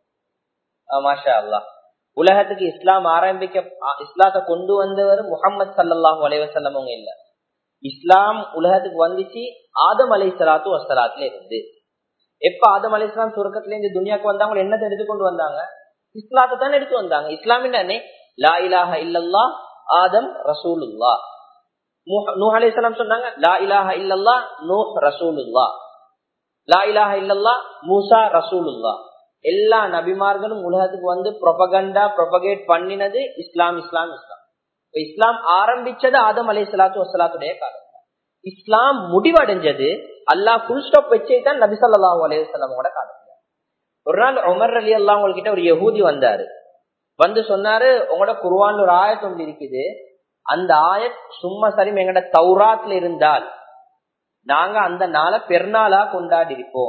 மாஷா அல்லா உலகத்துக்கு இஸ்லாம் ஆரம்பிக்க இஸ்லாத்தை கொண்டு வந்தவர் முகமது சல்லாஹூ அலைவசல்லமவங்க இல்ல இஸ்லாம் உலகத்துக்கு வந்துச்சு ஆதம் அலை சலாத்து வசலாத்துல இருந்து எப்ப ஆதம் அலை இஸ்லாம் சுருக்கத்துல இருந்து துனியாக்கு வந்தாங்க என்னத்தை எடுத்து கொண்டு வந்தாங்க இஸ்லாத்தை தான் எடுத்து வந்தாங்க இஸ்லாம் என்னன்னே லா இலாஹ இல்லல்லா ஆதம் ரசூலுல்லா நூ அலை சொன்னாங்க லா இலாஹ இல்லல்லா நூ ரசூலுல்லா லா இலாஹ இல்லல்லா மூசா ரசூலுல்லா எல்லா நபிமார்களும் உலகத்துக்கு வந்து ப்ரொபகண்டா ப்ரொபகேட் பண்ணினது இஸ்லாம் இஸ்லாம் இஸ்லாம் இஸ்லாம் ஆரம்பிச்சது ஆதம் அலி சலாத்து வசலாத்துடைய காலம் இஸ்லாம் முடிவடைஞ்சது அல்லாஹ் புல் ஸ்டாப் வச்சே தான் நபி சொல்லாஹு அலையுமோட காலம் ஒரு நாள் உமர் அலி அல்லா உங்ககிட்ட ஒரு யகூதி வந்தாரு வந்து சொன்னாரு உங்களோட குருவான் ஒரு ஆயத் ஒன்று இருக்குது அந்த ஆயத் சும்மா சரி எங்கட தௌராத்ல இருந்தால் நாங்க அந்த நாளை பெருநாளா கொண்டாடி இருப்போம்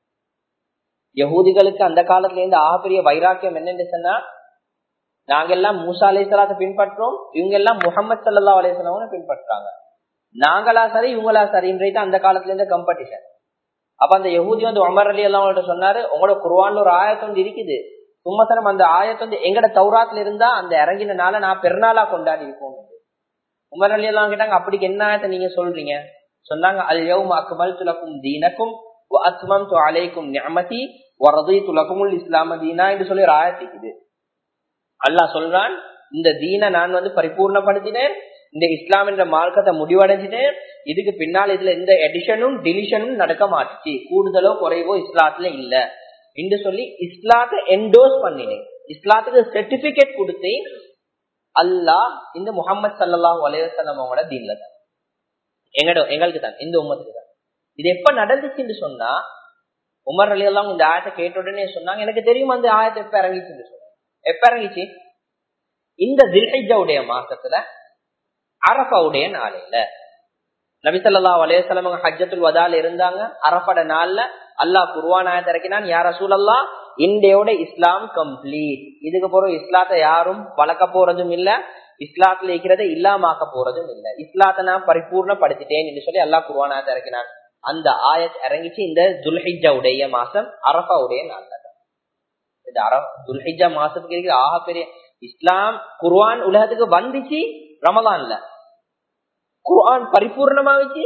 யகூதிகளுக்கு அந்த காலத்துல இருந்து ஆகப்பெரிய வைராக்கியம் என்னன்னு சொன்னா நாங்க எல்லாம் மூசா அலைசலாத்தை பின்பற்றோம் இவங்க எல்லாம் முகமது சல்லா அலைசலாம பின்பற்றாங்க நாங்களா சரி இவங்களா சரின்றது அந்த காலத்துல இருந்த கம்படிஷன் அப்ப அந்த யகூதி வந்து உமர் அலி எல்லாம் சொன்னாரு உங்களோட குருவான்ல ஒரு ஆயத்து வந்து இருக்குது சும்மா சரம் அந்த ஆயத்து வந்து எங்கட தௌராத்துல இருந்தா அந்த இறங்கினால நான் பெருநாளா கொண்டாடி இருக்கோம் உமர் அலி எல்லாம் கேட்டாங்க அப்படிக்கு என்ன ஆயத்தை நீங்க சொல்றீங்க சொன்னாங்க அல் யௌம் அக்மல் துலக்கும் தீனக்கும் அத்மம் அலைக்கும் நியமதி வரதை துலகமுல் இஸ்லாம தீனா என்று சொல்லி ஒரு ஆயத்திக்குது அல்லாஹ் சொல்றான் இந்த தீனை நான் வந்து பரிபூர்ணப்படுத்தினேன் இந்த இஸ்லாம் என்ற மார்க்கத்தை முடிவடைஞ்சிட்டேன் இதுக்கு பின்னால் இதுல எந்த எடிஷனும் டிலிஷனும் நடக்க மாட்டுச்சு கூடுதலோ குறைவோ இஸ்லாத்துல இல்ல என்று சொல்லி இஸ்லாத்தை என்டோஸ் பண்ணினேன் இஸ்லாத்துக்கு சர்டிபிகேட் கொடுத்து அல்லாஹ் இந்த முகமது சல்லாஹூ அலைவசல்லமோட தீன்ல தான் எங்கட எங்களுக்கு தான் இந்த உம்மத்துக்கு தான் இது எப்ப நடந்துச்சுன்னு சொன்னா உமர் அலி எல்லாம் இந்த ஆயத்தை கேட்ட உடனே சொன்னாங்க எனக்கு தெரியும் அந்த ஆயத்தை எப்ப இறங்கிச்சுன்னு சொன்னாங்க எப்ப இறங்கிச்சு இந்த தில்ஹிஜாவுடைய மாசத்துல அரபாவுடைய நாளையில நபிசல்லா அலையசலம் ஹஜ்ஜத்துல் வதால இருந்தாங்க அரபட நாள்ல அல்லாஹ் குருவானாயத்தை இறக்கினான் யார சூழல்லா இன்றையோட இஸ்லாம் கம்ப்ளீட் இதுக்கு பிறகு இஸ்லாத்தை யாரும் வளர்க்க போறதும் இல்ல இஸ்லாத்துல இருக்கிறத இல்லாமாக்க போறதும் இல்ல இஸ்லாத்தை நான் பரிபூர்ணப்படுத்திட்டேன் என்று சொல்லி அல்லாஹ் குருவானாயத்தை இறக்கினான் அந்த ஆயத் இறங்கிச்சு இந்த துல்ஹிஜாவுடைய மாசம் அரபாவுடைய நாள்ல இந்த அரப் துல்ஹிஜா மாசத்துக்கு இருக்கிற ஆக பெரிய இஸ்லாம் குர்ஆன் உலகத்துக்கு வந்துச்சு ரமலான்ல குர்ஆன் பரிபூர்ணமாவிச்சு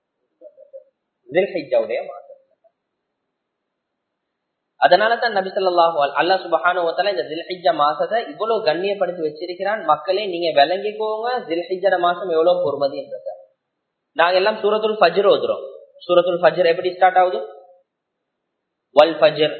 துல்ஹிஜாவுடைய மாசம் அதனால தான் நபி சொல்லாஹு அல்லா சுபஹானுவத்தால இந்த தில்ஹிஜா மாசத்தை இவ்வளவு கண்ணியப்படுத்தி வச்சிருக்கிறான் மக்களே நீங்க விளங்கிக்கோங்க தில்ஹிஜா மாசம் எவ்வளவு பொறுமதி என்றத நாங்க எல்லாம் சூரத்துல் ஃபஜ்ர் ஓதுறோம் சூரத்துல் ஃபஜ்ர் எப்படி ஸ்டார்ட் ஆகுது வல் ஃபஜ்ர்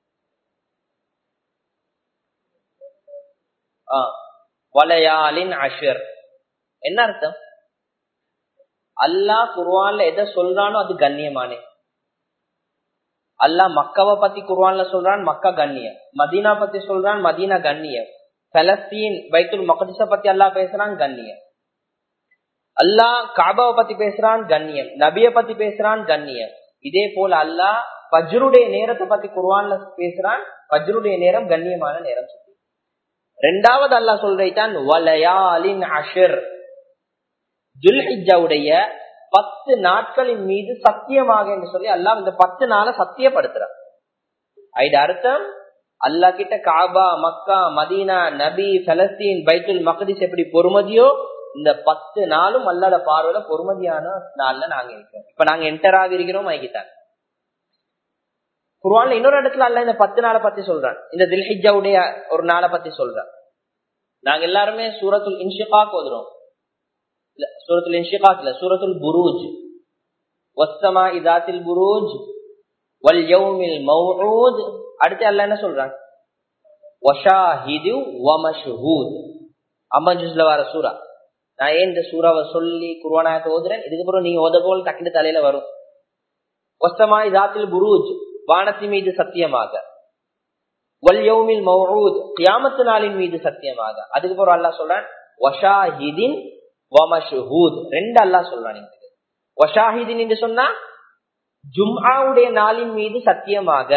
வலையாலின் அஷர் என்ன அர்த்தம் அல்லாஹ் குர்வான்ல எதை சொல்றானோ அது கண்ணியமானே அல்லாஹ் மக்காவை பத்தி குர்வான்ல சொல்றான் மக்கா கண்ணியம் மதீனா பத்தி சொல்றான் மதீனா கண்ணியம் பலஸ்தீன் பைத்துல் மகதிச பத்தி அல்லாஹ் பேசுறான் கண்ணியம் அல்லாஹ் காபாவை பத்தி பேசுறான் கண்ணியம் நபிய பத்தி பேசுறான் கண்ணியம் இதே போல அல்லாஹ் பஜ்ருடைய நேரத்தை பத்தி குர்வான்ல பேசுறான் பஜ்ருடைய நேரம் கண்ணியமான நேரம் சொல்லி ரெண்டாவது அல்லாஹ் சொல்றான் வலயாலின் அஷர் ஜுல்ஹிஜாவுடைய பத்து நாட்களின் மீது சத்தியமாக என்று சொல்லி அல்லாஹ் இந்த பத்து நாளை சத்தியப்படுத்துறான் இது அர்த்தம் அல்லா கிட்ட காபா மக்கா மதீனா நபி பலஸ்தீன் பைத்துல் மகதிஸ் எப்படி பொறுமதியோ இந்த பத்து நாளும் அல்லாத பார்வையில பொறுமதியான நாள்ல நாங்க இருக்கோம் இப்ப நாங்க என்டர் ஆகிருக்கிறோம் ஆகிட்டாங்க குர்வான்ல இன்னொரு இடத்துல அல்ல இந்த பத்து நாளை பத்தி சொல்றான் இந்த தில்ஹிஜாவுடைய ஒரு நாளை பத்தி சொல்றான் நாங்க எல்லாருமே சூரத்துல் இன்ஷிகாக் ஓதுறோம் இல்ல சூரத்துல் இன்ஷிகாக் இல்ல சூரத்துல் புரூஜ் வஸ்தமா இதாத்தில் புரூஜ் வல் யௌமில் மௌஊத் அடுத்து அல்ல என்ன சொல்றான் வஷாஹிது வமஷ்ஹூத் அம்மன் ஜுஸ்ல வர சூரா நான் ஏன் இந்த சூறாவை சொல்லி குருவானாயத்தை ஓதுறேன் இதுக்கப்புறம் நீ ஓத போல் டக்குனு தலையில வரும் வஸ்தமா இதாத்தில் புரூஜ் வானத்தின் மீது சத்தியமாக வல்யௌமில் மௌஊத் கியாமத்து நாளின் மீது சத்தியமாக அதுக்கப்புறம் அல்லாஹ் சொல்றான் வஷாஹிதின் வமஷ்ஹூத் ரெண்டு அல்லாஹ் சொல்றான் இங்க வஷாஹிதின் என்று சொன்னா ஜும்ஆவுடைய நாளின் மீது சத்தியமாக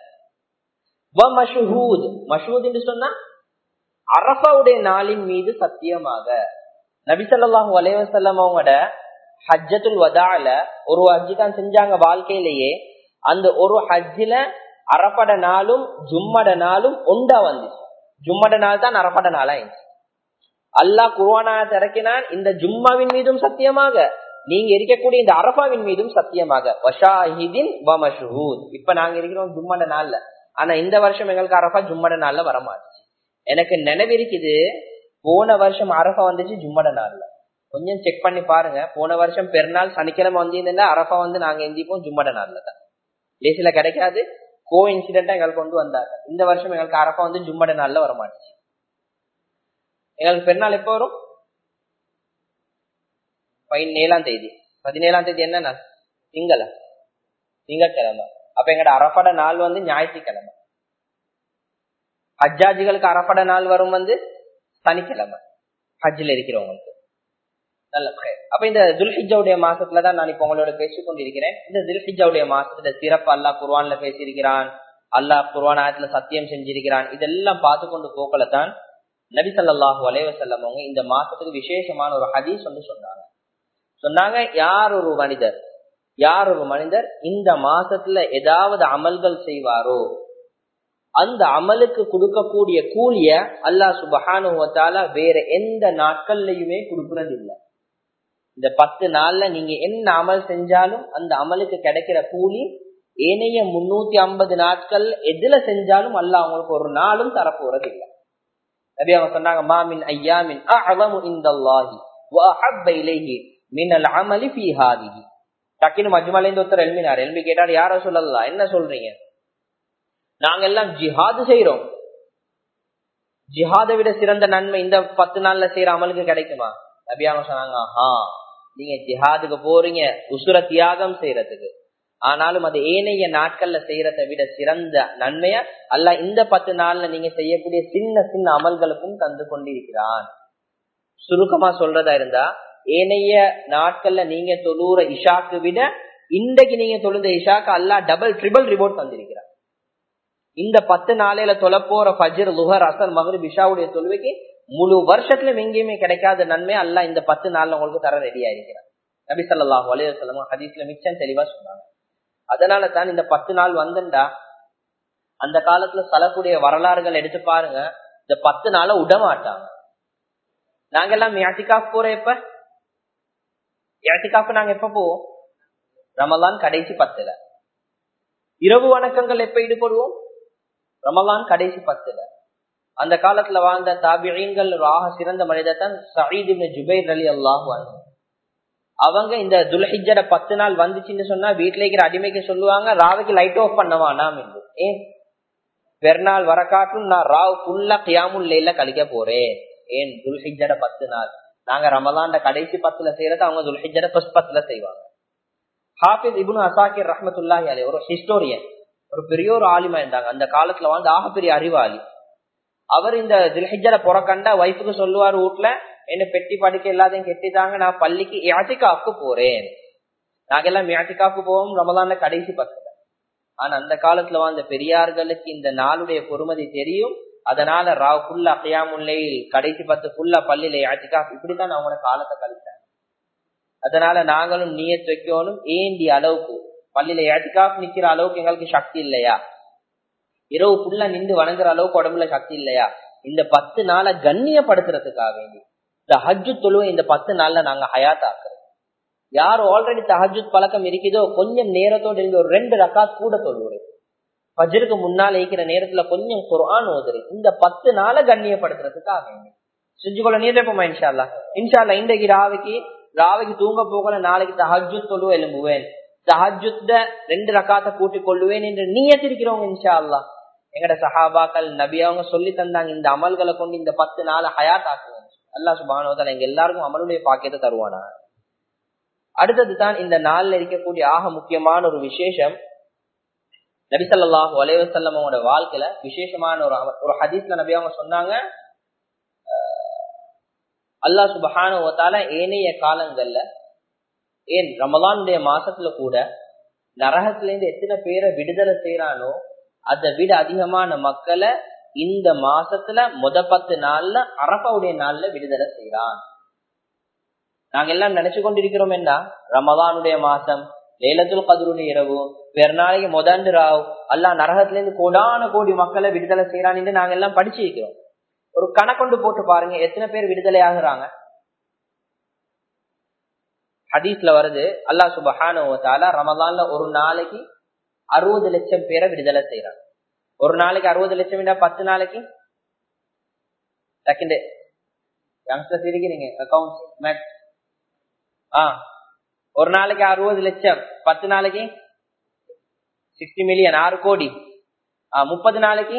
வமஷ்ஹூத் மஷ்ஹூத் என்று சொன்னா அரபாவுடைய நாளின் மீது சத்தியமாக நபிசல்லாஹூ அலைவசல்லம் அவங்களோட ஹஜ்ஜத்துல் வதால ஒரு ஹஜ்ஜு தான் செஞ்சாங்க வாழ்க்கையிலேயே அந்த ஒரு ஹஜ்ஜில அரப்பட நாளும் ஜும்மட நாளும் ஒண்டா வந்துச்சு ஜும்மட நாள் தான் அரப்பட நாளா இருந்துச்சு அல்லாஹ் குருவானா திறக்கினான் இந்த ஜும்மாவின் மீதும் சத்தியமாக நீங்க இருக்கக்கூடிய இந்த அரபாவின் மீதும் சத்தியமாக வஷாஹிதின் வமஷூத் இப்ப நாங்க இருக்கிறோம் ஜும்மட நாள்ல ஆனா இந்த வருஷம் எங்களுக்கு அரபா ஜும்மட நாள்ல வரமாட்டுச்சு எனக்கு நினைவிருக்குது போன வருஷம் அரபா வந்துச்சு ஜும்மட நாள்ல கொஞ்சம் செக் பண்ணி பாருங்க போன வருஷம் பெருநாள் சனிக்கிழமை வந்தீங்கன்னா அரபா வந்து நாங்க எந்திப்போம் ஜும்மட நாள்ல தான் லேசில கிடைக்காது கோ இன்சிடென்டா எங்களுக்கு கொண்டு வந்தாங்க இந்த வருஷம் எங்களுக்கு அரபா வந்து ஜும்மட நாள்ல வரமாட்டுச்சு எங்களுக்கு பெருநாள் எப்போ வரும் பதினேழாம் தேதி பதினேழாம் தேதி என்ன நாள் திங்கள திங்கக்கிழமை அப்ப எங்கட அரப்பட நாள் வந்து ஞாயிற்றுக்கிழமை ஹஜ்ஜாஜிகளுக்கு அரப்பட நாள் வரும் வந்து சனிக்கிழமை ஹஜ்ஜில் இருக்கிறவங்களுக்கு நல்ல அப்ப இந்த துல்ஹிஜாவுடைய மாசத்துலதான் நான் இப்ப உங்களோட பேசிக் கொண்டிருக்கிறேன் இந்த துல்ஹிஜாவுடைய மாசத்துல சிறப்பு அல்லாஹ் குர்வான்ல பேசியிருக்கிறான் அல்லாஹ் குர்வான் ஆயத்துல சத்தியம் செஞ்சிருக்கிறான் இதெல்லாம் பார்த்து கொண்டு போக்கல தான் நபி சல்லாஹூ அலைவசல்லம் அவங்க இந்த மாசத்துக்கு விசேஷமான ஒரு ஹதீஸ் வந்து சொன்னாங்க சொன்னாங்க யார் ஒரு மனிதர் யார் ஒரு மனிதர் இந்த மாசத்துல ஏதாவது அமல்கள் செய்வாரோ அந்த அமலுக்கு கொடுக்கக்கூடிய கூலிய அல்லாஹ் சுபஹானுவத்தால வேற எந்த நாட்கள்லயுமே கொடுக்கறது இல்லை இந்த பத்து நாள்ல நீங்க என்ன அமல் செஞ்சாலும் அந்த அமலுக்கு கிடைக்கிற கூலி ஏனைய முன்னூத்தி ஐம்பது நாட்கள் எதுல செஞ்சாலும் அல்லாஹ் அவங்களுக்கு ஒரு நாளும் தரப்போறது இல்லை நபி அவங்க சொன்னாங்க மாமின் ஐயாமின் அஅலமு இந்தல்லாஹி வஅஹப்ப இலைஹி மினல் அமலி ஃபீ ஹாதிஹி டக்கினு மஜ்மல இருந்து ஒருத்தர் எழுமினார் எழுப்பி கேட்டார் யார சொல்லலாம் என்ன சொல்றீங்க நாங்க எல்லாம் ஜிஹாது செய்யறோம் ஜிஹாதை விட சிறந்த நன்மை இந்த பத்து நாள்ல செய்யற அமலுக்கு கிடைக்குமா நபியாங்க சொன்னாங்க ஆஹா நீங்க ஜிஹாதுக்கு போறீங்க உசுர தியாகம் செய்யறதுக்கு ஆனாலும் அது ஏனைய நாட்கள்ல செய்யறதை விட சிறந்த நன்மைய அல்ல இந்த பத்து நாள்ல நீங்க செய்யக்கூடிய சின்ன சின்ன அமல்களுக்கும் தந்து கொண்டிருக்கிறான் சுருக்கமா சொல்றதா இருந்தா ஏனைய நாட்கள்ல நீங்க தொழுற இஷாக்கு விட இன்றைக்கு நீங்க தொழுந்த இஷாக்கு அல்லா டபுள் ட்ரிபிள் ரிபோர்ட் தந்திருக்கிறார் இந்த பத்து நாளையில தொலை போற ஃபஜர் லுஹர் அசர் மகர் இஷாவுடைய தொழுவைக்கு முழு வருஷத்துல எங்கேயுமே கிடைக்காத நன்மை அல்ல இந்த பத்து நாள்ல உங்களுக்கு தர ரெடியா இருக்கிறார் நபி சல்லாஹ் அலையம் ஹதீஸ்ல மிச்சம் தெளிவா சொன்னாங்க அதனால தான் இந்த பத்து நாள் வந்துண்டா அந்த காலத்துல சலக்கூடிய வரலாறுகள் எடுத்து பாருங்க இந்த பத்து நாள விடமாட்டாங்க நாங்கெல்லாம் யாத்திகாப் போற எப்ப யாத்திகாப்பு நாங்க எப்ப போவோம் ரமலான் கடைசி பத்துல இரவு வணக்கங்கள் எப்ப ஈடுபடுவோம் ரமலான் கடைசி பத்துல அந்த காலத்துல வாழ்ந்த தாபியங்கள் ஆக சிறந்த மனிதர் தான் சயீத் ஜுபைர் அலி அல்லாஹ் அவங்க இந்த துல்ஹிஜட பத்து நாள் வந்துச்சுன்னு சொன்னா வீட்டுல இருக்கிற அடிமைக்கு சொல்லுவாங்க ராவுக்கு லைட் ஆஃப் பண்ணவானாம் என்று ஏன் பெருநாள் வர காட்டும் நான் ராவ் ஃபுல்லா கியாமுல்லைல கழிக்க போறேன் ஏன் துல்ஹிஜட பத்து நாள் நாங்க ரமலாண்ட கடைசி பத்துல செய்யறது அவங்க துல்ஹிஜட ஃபர்ஸ்ட் பத்துல செய்வாங்க ஹாஃபிஸ் இபுன் அசாக்கிர் ரஹமத்துல்லாஹி அலி ஒரு ஹிஸ்டோரியன் ஒரு பெரிய ஒரு ஆலிமா இருந்தாங்க அந்த காலத்துல வாழ்ந்து ஆக பெரிய அறிவாளி அவர் இந்த தில்ஹிஜர புறக்கண்டா ஒய்ஃபுக்கு சொல்லுவார் வீட்டுல என்ன பெட்டி படிக்க எல்லாத்தையும் கெட்டிட்டாங்க நான் பள்ளிக்கு யாத்திகாவுக்கு போறேன் நாங்கெல்லாம் யாத்திகாவுக்கு போவோம் ரமலான்ல கடைசி பத்துல ஆனா அந்த காலத்துல வாழ்ந்த பெரியார்களுக்கு இந்த நாளுடைய பொறுமதி தெரியும் அதனால ராவ் ஃபுல்லா அகையாமுல்லை கடைசி பத்து ஃபுல்லா பள்ளியில யாத்திகா இப்படித்தான் அவங்களோட காலத்தை கழிச்சாங்க அதனால நாங்களும் நீயத் வைக்கணும் ஏண்டி அளவுக்கு பள்ளியில ஏத்துக்காப் நிக்கிற அளவுக்கு எங்களுக்கு சக்தி இல்லையா இரவு ஃபுல்லா நின்று வணங்குற அளவுக்கு உடம்புல சக்தி இல்லையா இந்த பத்து நாளை கண்ணியப்படுத்துறதுக்காக வேண்டி இந்த ஹஜ்ஜு தொழுவை இந்த பத்து நாள்ல நாங்க ஹயாத் ஆக்குறோம் யார் ஆல்ரெடி தஹஜுத் பழக்கம் இருக்குதோ கொஞ்சம் நேரத்தோடு இருந்து ஒரு ரெண்டு ரக்காத் கூட தொழுவுறேன் ஃபஜ்ருக்கு முன்னால் இருக்கிற நேரத்துல கொஞ்சம் குர்ஆன் ஓதுரு இந்த பத்து நாளை கண்ணியப்படுத்துறதுக்காக வேண்டி செஞ்சு கொள்ள நீர்ப்போமா இன்ஷால்லா இன்ஷால்லா இன்றைக்கு ராவைக்கு ராவைக்கு தூங்க போகல நாளைக்கு தஹஜுத் தொழுவ எழும்புவேன் தஹஜுத்த ரெண்டு ரக்காத்தை கூட்டிக் கொள்ளுவேன் என்று நீயத்திருக்கிறவங்க இன்ஷா அல்லா எங்கட சஹாபாக்கள் நபி அவங்க சொல்லி தந்தாங்க இந்த அமல்களை கொண்டு இந்த பத்து நாள் ஹயாத் ஆக்குவேன் அல்லா சுபானோதல் எங்க எல்லாருக்கும் அமலுடைய பாக்கியத்தை தருவானா அடுத்தது தான் இந்த நாள்ல இருக்கக்கூடிய ஆக முக்கியமான ஒரு விசேஷம் நபிசல்லாஹு அலைவசல்லமோட வாழ்க்கையில விசேஷமான ஒரு ஒரு ஹதீஸ்ல நபி அவங்க சொன்னாங்க அல்லா சுபஹானுவத்தால ஏனைய காலங்கள்ல ஏன் ரமலானுடைய மாசத்துல கூட நரகத்துல இருந்து எத்தனை பேரை விடுதலை செய்யறானோ அதை விட அதிகமான மக்களை இந்த மாசத்துல முத பத்து நாள்ல அரபாவுடைய நாள்ல விடுதலை செய்யறான் நாங்க எல்லாம் நினைச்சு கொண்டிருக்கிறோம் என்ன ரமதானுடைய மாசம் லேலத்துல் கதருடைய இரவு வேற நாளைக்கு முதண்டு ராவ் அல்லா நரகத்துல இருந்து கோடான கோடி மக்களை விடுதலை செய்யறான்னு நாங்க எல்லாம் படிச்சிருக்கிறோம் ஒரு கணக்கொண்டு போட்டு பாருங்க எத்தனை பேர் விடுதலை ஆகுறாங்க ஹதீஸ்ல வருது அல்லா சுபஹான ரமதான்ல ஒரு நாளைக்கு அறுபது லட்சம் பேரை விடுதலை செய்யறாங்க ஒரு நாளைக்கு அறுபது லட்சம் பத்து நாளைக்கு செகண்ட் யங்ஸ்டர்ஸ் இருக்கிறீங்க அக்கௌண்ட்ஸ் மேட் ஆ ஒரு நாளைக்கு அறுபது லட்சம் பத்து நாளைக்கு சிக்ஸ்டி மில்லியன் ஆறு கோடி முப்பது நாளைக்கு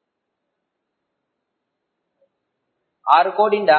ஆறு கோடிண்டா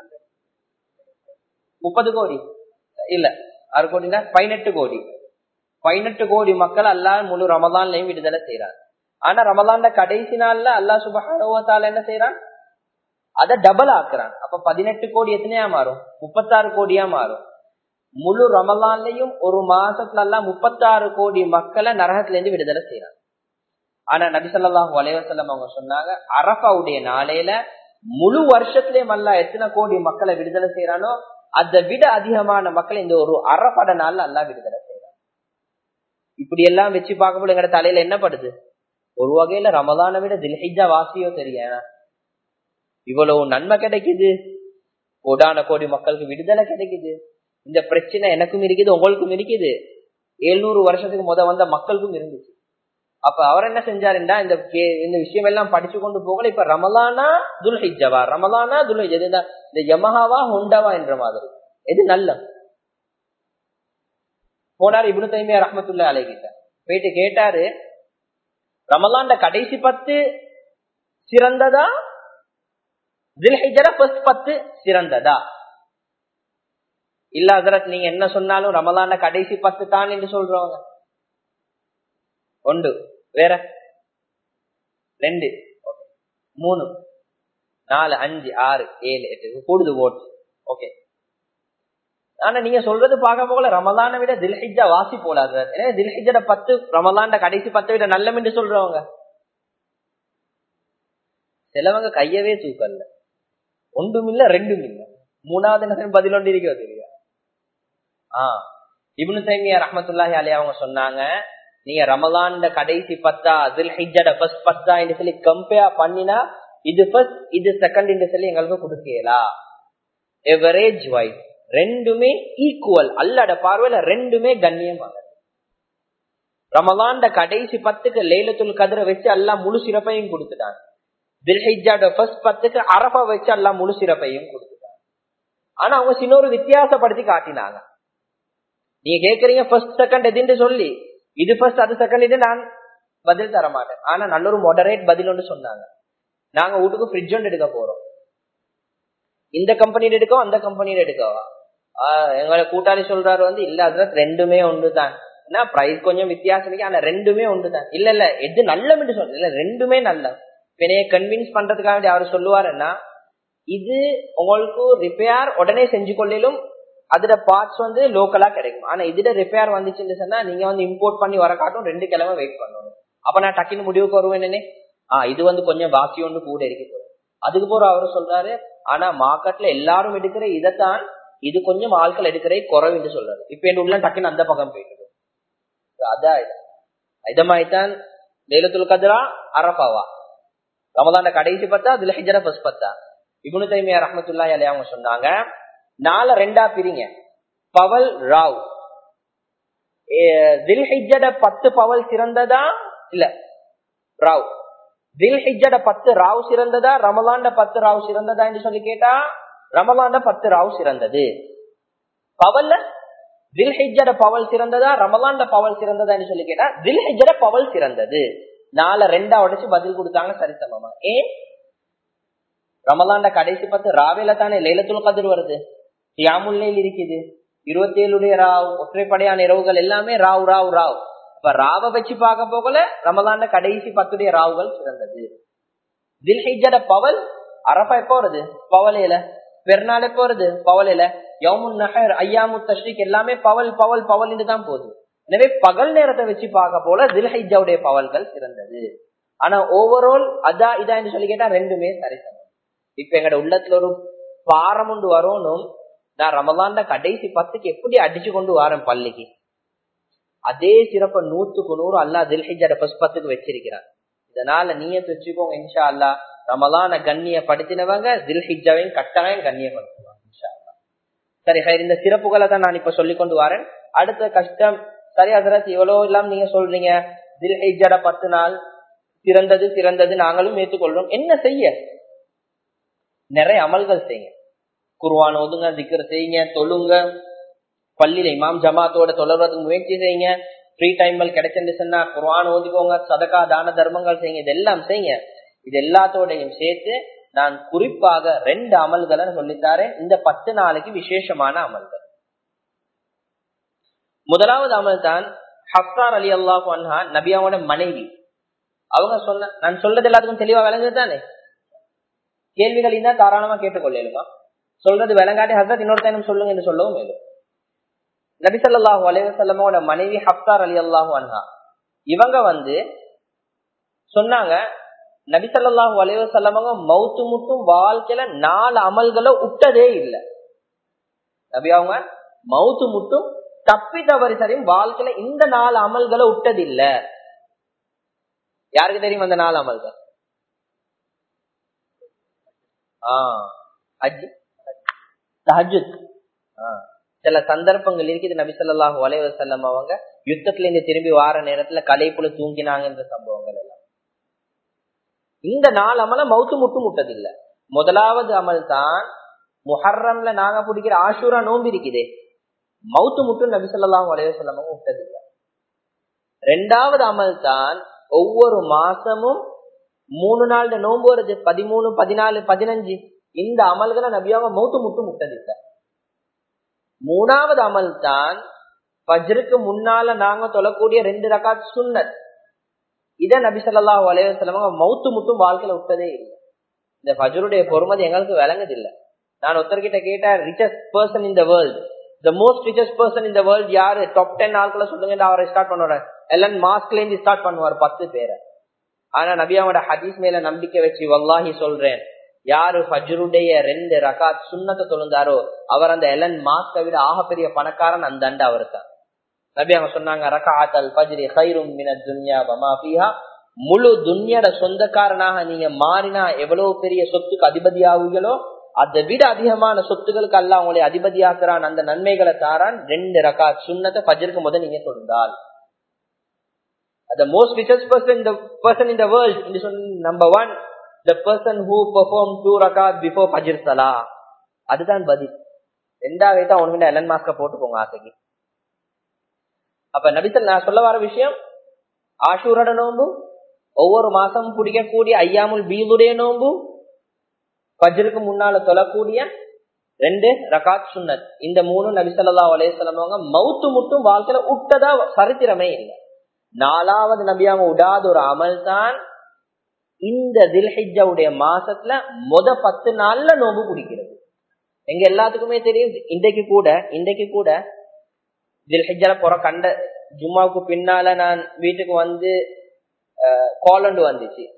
முப்பது கோடி இல்ல ஆறு கோடிண்டா பதினெட்டு கோடி பதினெட்டு கோடி மக்கள் அல்லா முழு ரமதான்லயும் விடுதலை செய்யறாங்க ஆனா ரமதான்ல கடைசி நாள்ல அல்லா சுபகால என்ன செய்யறான் அதை டபுள் ஆக்குறான் அப்ப பதினெட்டு கோடி எத்தனையா மாறும் முப்பத்தாறு கோடியா மாறும் முழு ரமலான்லயும் ஒரு மாசத்துல எல்லாம் முப்பத்தாறு கோடி மக்களை நரகத்துல இருந்து விடுதலை செய்யறாங்க ஆனா நபிசல்லாஹு வலைவசல்லம் அவங்க சொன்னாங்க அரபாவுடைய நாளையில முழு வருஷத்திலயும் அல்ல எத்தனை கோடி மக்களை விடுதலை செய்யறானோ அதை விட அதிகமான மக்கள் இந்த ஒரு அறப்பட நாள்ல அல்லா விடுதலை செய்யறான் இப்படி எல்லாம் வச்சு பார்க்கும்போது எங்கட தலையில என்ன படுது ஒரு வகையில ரமதானை விட தில்ஹிஜா வாசியோ தெரியும் இவ்வளவு நன்மை கிடைக்குது கோடான கோடி மக்களுக்கு விடுதலை கிடைக்குது இந்த பிரச்சனை எனக்கும் இருக்குது உங்களுக்கும் இருக்குது எழுநூறு வருஷத்துக்கு முத வந்த மக்களுக்கும் இருந்துச்சு அப்ப அவர் என்ன செஞ்சாருண்டா இந்த இந்த விஷயம் எல்லாம் படிச்சு கொண்டு போகல இப்ப ரமலானா துல்ஹிஜவா ரமலானா துல்ஹிஜ் இந்த யமஹாவா ஹொண்டாவா என்ற மாதிரி எது நல்ல போனார் இபுனு தைமியா ரஹமத்துல்லா அலைகிட்ட போயிட்டு கேட்டாரு ரமலான்ட கடைசி பத்து சிறந்ததா தில்ஹிஜர ஃபர்ஸ்ட் பத்து சிறந்ததா இல்ல அதரத் நீங்க என்ன சொன்னாலும் ரமலான கடைசி பத்து தான் என்று சொல்றவங்க ஒன்று வேற ரெண்டு மூணு நாலு அஞ்சு ஆறு ஏழு எட்டு கூடுது ஓட்டு ஓகே ஆனா நீங்க சொல்றது பார்க்க போகல ரமலான விட தில்ஹிஜா வாசி போலாது ஏன்னா தில்ஹிஜட பத்து ரமலான்ட கடைசி பத்தை விட நல்லம் என்று சொல்றவங்க சிலவங்க கையவே தூக்கல்ல ஒன்றும் இல்ல ரெண்டும் இல்ல மூணாவது நகரம் பதில் ஒன்று இருக்கிறது இல்லையா ஆஹ் இப்னு தைமியா ரஹமத்துல்லாஹி அலி அவங்க சொன்னாங்க நீங்க ரமலான்ட கடைசி பத்தா தில் ஹிஜட ஃபர்ஸ்ட் பத்தா என்று சொல்லி கம்பேர் பண்ணினா இது ஃபர்ஸ்ட் இது செகண்ட் என்று சொல்லி எங்களுக்கு கொடுக்கலா எவரேஜ் வைஸ் ரெண்டுமே ஈக்குவல் அல்லட பார்வையில ரெண்டுமே கண்ணியமானது ரமலான்ட கடைசி பத்துக்கு லேலத்துல் கதிரை வச்சு எல்லாம் முழு சிறப்பையும் கொடுத்துட்டாங்க தில்ஹிஜாட ஃபர்ஸ்ட் பத்துக்கு அரபா வச்சு எல்லாம் முழு சிறப்பையும் கொடுத்துட்டாங்க ஆனா அவங்க சின்ன ஒரு வித்தியாசப்படுத்தி காட்டினாங்க நீங்க கேக்குறீங்க ஃபர்ஸ்ட் செகண்ட் எதுன்னு சொல்லி இது ஃபர்ஸ்ட் அது செகண்ட் இது நான் பதில் தர மாட்டேன் ஆனா நல்ல ஒரு மொடரேட் பதில் ஒன்று சொன்னாங்க நாங்க வீட்டுக்கு ஃப்ரிட்ஜ் ஒன்று எடுக்க போறோம் இந்த கம்பெனியில எடுக்கோ அந்த கம்பெனியில எடுக்கவா எங்களை கூட்டாளி சொல்றாரு வந்து இல்ல அதுல ரெண்டுமே ஒன்று தான் ஏன்னா பிரைஸ் கொஞ்சம் வித்தியாசம் இருக்கு ஆனா ரெண்டுமே ஒன்று தான் இல்ல இல்ல எது நல்ல சொல்ல இல்ல ரெண்டுமே நல்ல என்னைய கன்வின்ஸ் பண்றதுக்காக அவர் சொல்லுவாருன்னா இது உங்களுக்கு ரிப்பேர் உடனே செஞ்சு கொள்ளிலும் அதுல பார்ட்ஸ் வந்து லோக்கலா கிடைக்கும் ஆனா இதுல ரிப்பேர் வந்துச்சுன்னு சொன்னா நீங்க வந்து இம்போர்ட் பண்ணி வர காட்டும் ரெண்டு கிழமை வெயிட் பண்ணணும் அப்ப நான் டக்குன்னு முடிவுக்கு வருவேன் என்னன்னே ஆஹ் இது வந்து கொஞ்சம் பாக்கி ஒன்று கூட இருக்கு போதும் அதுக்கு போற அவரு சொல்றாரு ஆனா மார்க்கெட்ல எல்லாரும் எடுக்கிற இதைத்தான் இது கொஞ்சம் ஆட்கள் எடுக்கிறே குறைவுன்னு சொல்றாரு இப்ப என் உள்ள டக்குன்னு அந்த பக்கம் போயிட்டு அதான் இத மாதிரிதான் லேலத்துல் கதிரா அரபாவா ரமதான கடைசி பத்தா அதுல ஹிஜர பஸ் பத்தா இபுனு தைமியா ரஹமத்துல்லா அலி அவங்க சொன்னாங்க நாலு ரெண்டா பிரிங்க பவல் ராவ் தில்ஹிஜட பத்து பவல் சிறந்ததா இல்ல ராவ் தில்ஹிஜட பத்து ராவ் சிறந்ததா ரமலாண்ட பத்து ராவ் சிறந்ததா என்று சொல்லி கேட்டா ரமலாண்ட பத்து ராவ் சிறந்தது பவல்ல தில்ஹிஜட பவல் சிறந்ததா ரமலாண்ட பவல் சிறந்ததா என்று சொல்லி கேட்டா தில்ஹிஜட பவல் சிறந்தது நாலு ரெண்டா உடைச்சு பதில் கொடுத்தாங்க சரிசமமா ஏன் ரமலாண்ட கடைசி பத்து ராவேல தானே லைலத்துல் கதிர் வருது தியாமுல்லையில் இருக்குது இருபத்தி ஏழுடைய ராவ் ஒற்றைப்படையான இரவுகள் எல்லாமே ராவ் ராவ் ராவ் இப்ப ராவ வச்சு பார்க்க போகல ரமலாண்ட கடைசி பத்துடைய ராவுகள் சிறந்தது தில்ஹிஜட பவல் அரபா எப்போ வருது பவலையில பெருநாள் எப்போ வருது பவலையில யவுமுன் நகர் ஐயாமு தஷ்ரிக் எல்லாமே பவல் பவல் பவல் தான் போகுது எனவே பகல் நேரத்தை வச்சு பார்க்க போல தில்ஹைஜாவுடைய பவல்கள் சிறந்தது ஆனா ஓவரால் அதா இதா என்று சொல்லி கேட்டா ரெண்டுமே சரிசமம் இப்ப எங்கட உள்ளத்துல ஒரு பாரம் ஒன்று வரணும் நான் ரமலான்ல கடைசி பத்துக்கு எப்படி அடிச்சு கொண்டு வரேன் பள்ளிக்கு அதே சிறப்ப நூத்துக்கு நூறு அல்லா தில்ஹிஜாட ஃபர்ஸ்ட் பத்துக்கு வச்சிருக்கிறான் இதனால நீயத்து வச்சுக்கோங்க இன்ஷா அல்லா ரமலான கண்ணியப்படுத்தினவங்க தில்ஹிஜாவையும் கட்டாயம் கண்ணியப்படுத்துவாங்க இன்ஷா அல்லா சரி ஹைர் இந்த சிறப்புகளை தான் நான் இப்ப சொல்லி கொண்டு வரேன் அடுத்த கஷ்டம் சரி அதரத் இவ்வளவு எல்லாம் நீங்க சொல்றீங்க தில்ஹிஜாட பத்து நாள் சிறந்தது சிறந்தது நாங்களும் ஏற்றுக்கொள்றோம் என்ன செய்ய நிறைய அமல்கள் செய்யுங்க குருவான் ஓதுங்க திக்கர் செய்யுங்க தொழுங்க பள்ளியில இமாம் ஜமாத்தோட தொடர்றதுக்கு முயற்சி செய்யுங்க ஃப்ரீ டைம்கள் கிடைச்சிருந்துச்சுன்னா குர்ஆன் ஓதிக்கோங்க சதகா தான தர்மங்கள் செய்யுங்க இதெல்லாம் செய்யுங்க இது எல்லாத்தோடையும் சேர்த்து நான் குறிப்பாக ரெண்டு அமல்களை சொல்லித்தாரேன் இந்த பத்து நாளைக்கு விசேஷமான அமல்கள் முதலாவது அமல் தான் ஹப்சார் அலி அல்லாஹ் அன்ஹா நபியாவோட மனைவி அவங்க சொன்ன நான் சொல்றது எல்லாத்துக்கும் தெளிவா விளங்குது தானே கேள்விகள் இருந்தா தாராளமா கேட்டுக்கொள்ளலுமா சொல்றது விளங்காட்டி ஹசரத் இன்னொரு டைம் சொல்லுங்க என்று சொல்லவும் மேலும் நபிசல்லாஹு அலைவசல்லமோட மனைவி ஹப்சார் அலி அல்லாஹு அன்ஹா இவங்க வந்து சொன்னாங்க நபிசல்லாஹு அலைவசல்லமங்க மவுத்து முட்டும் வாழ்க்கையில நாலு அமல்களை விட்டதே இல்லை நபி அவங்க மவுத்து முட்டும் தப்பி தவறி சரியும் வாழ்க்கையில இந்த நாலு அமல்களை விட்டது இல்ல யாருக்கு தெரியும் அந்த நாலு அமல்கள் ஆஹ் தஹஜுத் ஆஹ் சில சந்தர்ப்பங்கள் இருக்குது நபி சொல்லாஹு அலைவசல்லம் அவங்க யுத்தத்துல இருந்து திரும்பி வார நேரத்துல கலைப்புல தூங்கினாங்கன்ற சம்பவங்கள் எல்லாம் இந்த நாலு அமல மவுத்து முட்டு முட்டதில்லை முதலாவது அமல் தான் முஹர்ரம்ல நாங்க பிடிக்கிற ஆஷூரா நோம்பு இருக்குதே மவுத்து முட்டு நபி சொல்லாஹு அலைவசல்லம் விட்டதில்லை ரெண்டாவது அமல் தான் ஒவ்வொரு மாசமும் மூணு நாள் நோன்பு வருது பதிமூணு பதினாலு பதினஞ்சு இந்த அமல்களை நபியாவ மவுத்து முட்டு முட்டதில்லை மூணாவது அமல் தான் பஜ்ருக்கு முன்னால நாங்க தொழக்கூடிய ரெண்டு ரகாத் சுன்னத் இத நபி சொல்லா வலைவசலமங்க மவுத்து முட்டும் வாழ்க்கையில விட்டதே இல்லை இந்த பஜருடைய பொறுமதி எங்களுக்கு விளங்குது இல்ல நான் ஒருத்தர்கிட்ட கேட்டேன் richest person in the world the most richest person in the world யாரு டாப் டென் ஆட்களை சொல்லுங்க அவரை ஸ்டார்ட் பண்ணுவார் எல்லாம் மாஸ்க்ல இருந்து ஸ்டார்ட் பண்ணுவார் பத்து பேரை ஆனா நபியாவோட ஹதீஸ் மேல நம்பிக்கை வச்சு வல்லாஹி சொல்றேன் யாரு ஃபஜ்ருடைய ரெண்டு ரகாத் சுண்ணத்தை தொழுந்தாரோ அவர் அந்த எலன் மாஸ்க விட ஆகப்பெரிய பணக்காரன் அந்த அண்ட அவர் தான் நபி அவங்க சொன்னாங்க ரகாத் அல் ஃபஜ்ரி ஹைரும் மின துன்யா வமா ஃபீஹா முழு துன்யாட சொந்தக்காரனாக நீங்க மாறினா எவ்வளவு பெரிய சொத்துக்கு அதிபதியாகுங்களோ அதை விட அதிகமான சொத்துக்களுக்கு அல்ல உங்களை அதிபதியாக்குறான் அந்த நன்மைகளை தாரான் ரெண்டு ரகாத் சுண்ணத்தை ஃபஜ்ருக்கு முதல் நீங்க தொழுந்தால் the most richest person the person in the world number one the person who performed two rakat before fajr salah அதுதான் பதில் ரெண்டாவது தான் உனக்கு எலன் மாஸ்க போட்டுக்கோங்க ஆசைக்கு அப்ப நபிசல் நான் சொல்ல வர விஷயம் ஆஷூரோட நோம்பு ஒவ்வொரு மாசமும் பிடிக்கக்கூடிய ஐயாமுல் பீதுடைய நோம்பு பஜ்ருக்கு முன்னால தொழக்கூடிய ரெண்டு ரகாத் சுன்னத் இந்த மூணு நபிசல்லா அலையவங்க மவுத்து முட்டும் வாழ்க்கையில விட்டதா சரித்திரமே இல்லை நாலாவது நபியாங்க விடாத ஒரு அமல் தான் இந்த தில்ஹிஜாவுடைய மாசத்துல மொத பத்து நாள்ல நோம்பு குடிக்கிறது எங்க எல்லாத்துக்குமே தெரியும் இன்றைக்கு கூட இன்றைக்கு கூட தில்ஹிஜால போற கண்ட ஜும்மாவுக்கு பின்னால நான் வீட்டுக்கு வந்து காலண்டு வந்துச்சு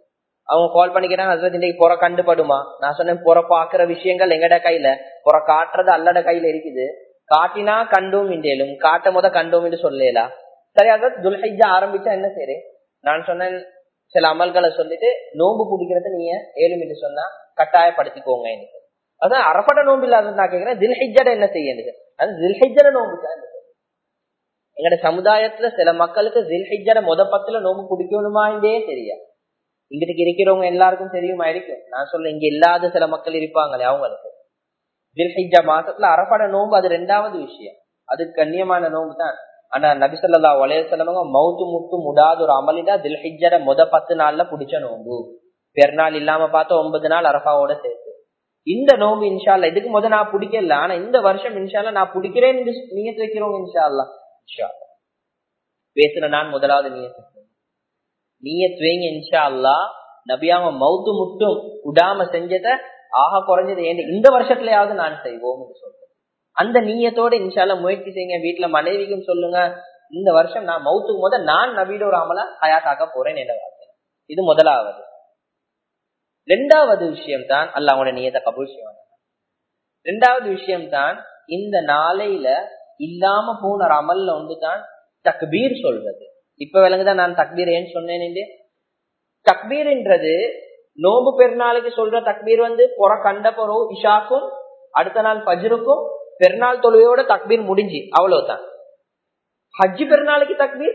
அவங்க கால் பண்ணிக்கிறாங்க அதுல இன்னைக்கு புற கண்டுபடுமா நான் சொன்னேன் புற பாக்குற விஷயங்கள் எங்கட கையில புற காட்டுறது அல்லட கையில இருக்குது காட்டினா கண்டோம் இன்றேலும் காட்ட முத கண்டோம் என்று சொல்லலாம் சரி அதான் துல்ஹைஜா ஆரம்பிச்சா என்ன சரி நான் சொன்னேன் சில அமல்களை சொல்லிட்டு நோன்பு பிடிக்கிறத நீங்க ஏழு என்று சொன்னா கட்டாயப்படுத்திக்கோங்க எனக்கு அதான் அரப்பட நோன்பு இல்லாத நான் கேட்கிறேன் தில்ஹைஜட என்ன செய்ய அது தில்ஹைஜட நோன்பு தான் எங்கட சமுதாயத்துல சில மக்களுக்கு தில்ஹைஜட முத பத்துல நோம்பு குடிக்கணுமாண்டே தெரியாது இங்கிட்டு இருக்கிறவங்க எல்லாருக்கும் தெரியுமா இருக்கும் நான் சொல்றேன் இங்க இல்லாத சில மக்கள் இருப்பாங்களே அவங்களுக்கு தில்ஹைஜா மாசத்துல அரப்பட நோம்பு அது ரெண்டாவது விஷயம் அது கண்ணியமான நோம்பு தான் ஆனா நபிசல்லா வலையசலமங்க மவுத்து முட்டு முடாத ஒரு அமலிதா தில்ஹிஜட முத பத்து நாள்ல புடிச்ச நோம்பு பெருநாள் இல்லாம பார்த்தா ஒன்பது நாள் அரபாவோட சேர்த்து இந்த நோம்பு இன்ஷால்ல இதுக்கு முத நான் பிடிக்கல ஆனா இந்த வருஷம் இன்ஷால்ல நான் பிடிக்கிறேன்னு நீங்க வைக்கிறோங்க இன்ஷால்லா பேசுற நான் முதலாவது நீயத்து நீயத் வைங்க இன்ஷா அல்லா நபியாம மவுத்து முட்டும் விடாம செஞ்சத ஆக குறைஞ்சது ஏன் இந்த வருஷத்துலயாவது நான் செய்வோம் சொல்றேன் அந்த நீயத்தோட இன்ஷால்ல முயற்சி செய்யுங்க வீட்டுல மனைவிக்கும் சொல்லுங்க இந்த வருஷம் நான் மவுத்துக்கு முத நான் நபியோட ஒரு அமல ஹயாத்தாக்க போறேன் என்ன வார்த்தை இது முதலாவது ரெண்டாவது விஷயம் தான் அல்ல அவங்களோட நீயத்தை கபூல் செய்வாங்க ரெண்டாவது விஷயம் தான் இந்த நாளையில இல்லாம போன ஒரு அமல்ல ஒன்று தான் தக்பீர் சொல்றது இப்ப விளங்குதான் நான் தக்பீர் ஏன் சொன்னேன் தக்பீர்ன்றது நோம்பு பெருநாளுக்கு சொல்ற தக்பீர் வந்து புற கண்ட பொறவு இஷாக்கும் அடுத்த நாள் பஜ்ருக்கும் பெருநாள் தொழுவையோட தக்பீர் முடிஞ்சு அவ்வளவுதான் ஹஜ்ஜி பெருநாளுக்கு தக்பீர்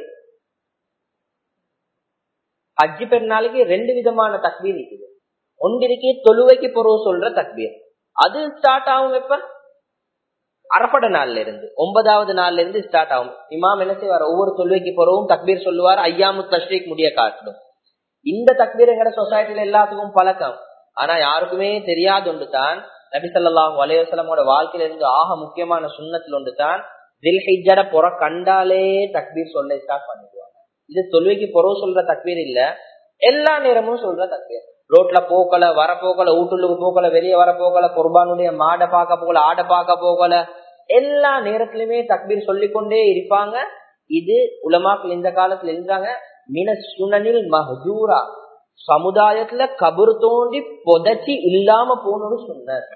ஹஜ்ஜி பெருநாளுக்கு ரெண்டு விதமான தக்பீர் இருக்குது ஒன்றிற்கு தொழுவைக்கு பொறவு சொல்ற தக்பீர் அது ஸ்டார்ட் ஆகும் எப்ப அரப்பட நாள்ல இருந்து ஒன்பதாவது நாள்ல இருந்து ஸ்டார்ட் ஆகும் இமாம் என்ன செய்வார் ஒவ்வொரு தொழுவைக்கு போறவும் தக்பீர் சொல்லுவார் ஐயாமு தஷ்ரீக் முடிய காட்டணும் இந்த தக்பீர் எங்கட சொசைட்டில எல்லாத்துக்கும் பழக்கம் ஆனா யாருக்குமே தெரியாது ஒன்று தான் நபி சொல்லாஹு அலையவசலமோட வாழ்க்கையில இருந்து ஆக முக்கியமான சுண்ணத்துல ஒன்று தான் தில்ஹிஜட புற கண்டாலே தக்பீர் சொல்ல ஸ்டார்ட் பண்ணிடுவாங்க இது தொழுவைக்கு புறவு சொல்ற தக்பீர் இல்ல எல்லா நேரமும் சொல்ற தக்பீர் ரோட்ல போக்கல வர போக்கல வீட்டுள்ளுக்கு போக்கல வெளியே வர போக்கல குர்பானுடைய மாடை பார்க்க போகல ஆடை பார்க்க போகல எல்லா நேரத்திலுமே தக்பீர் சொல்லிக்கொண்டே இருப்பாங்க இது உலமாக்கள் இந்த காலத்துல இருந்தாங்க மின சுனனில் மஹூரா சமுதாயத்துல கபர் தோண்டி புதைச்சி இல்லாம போனோன்னு சொன்னார்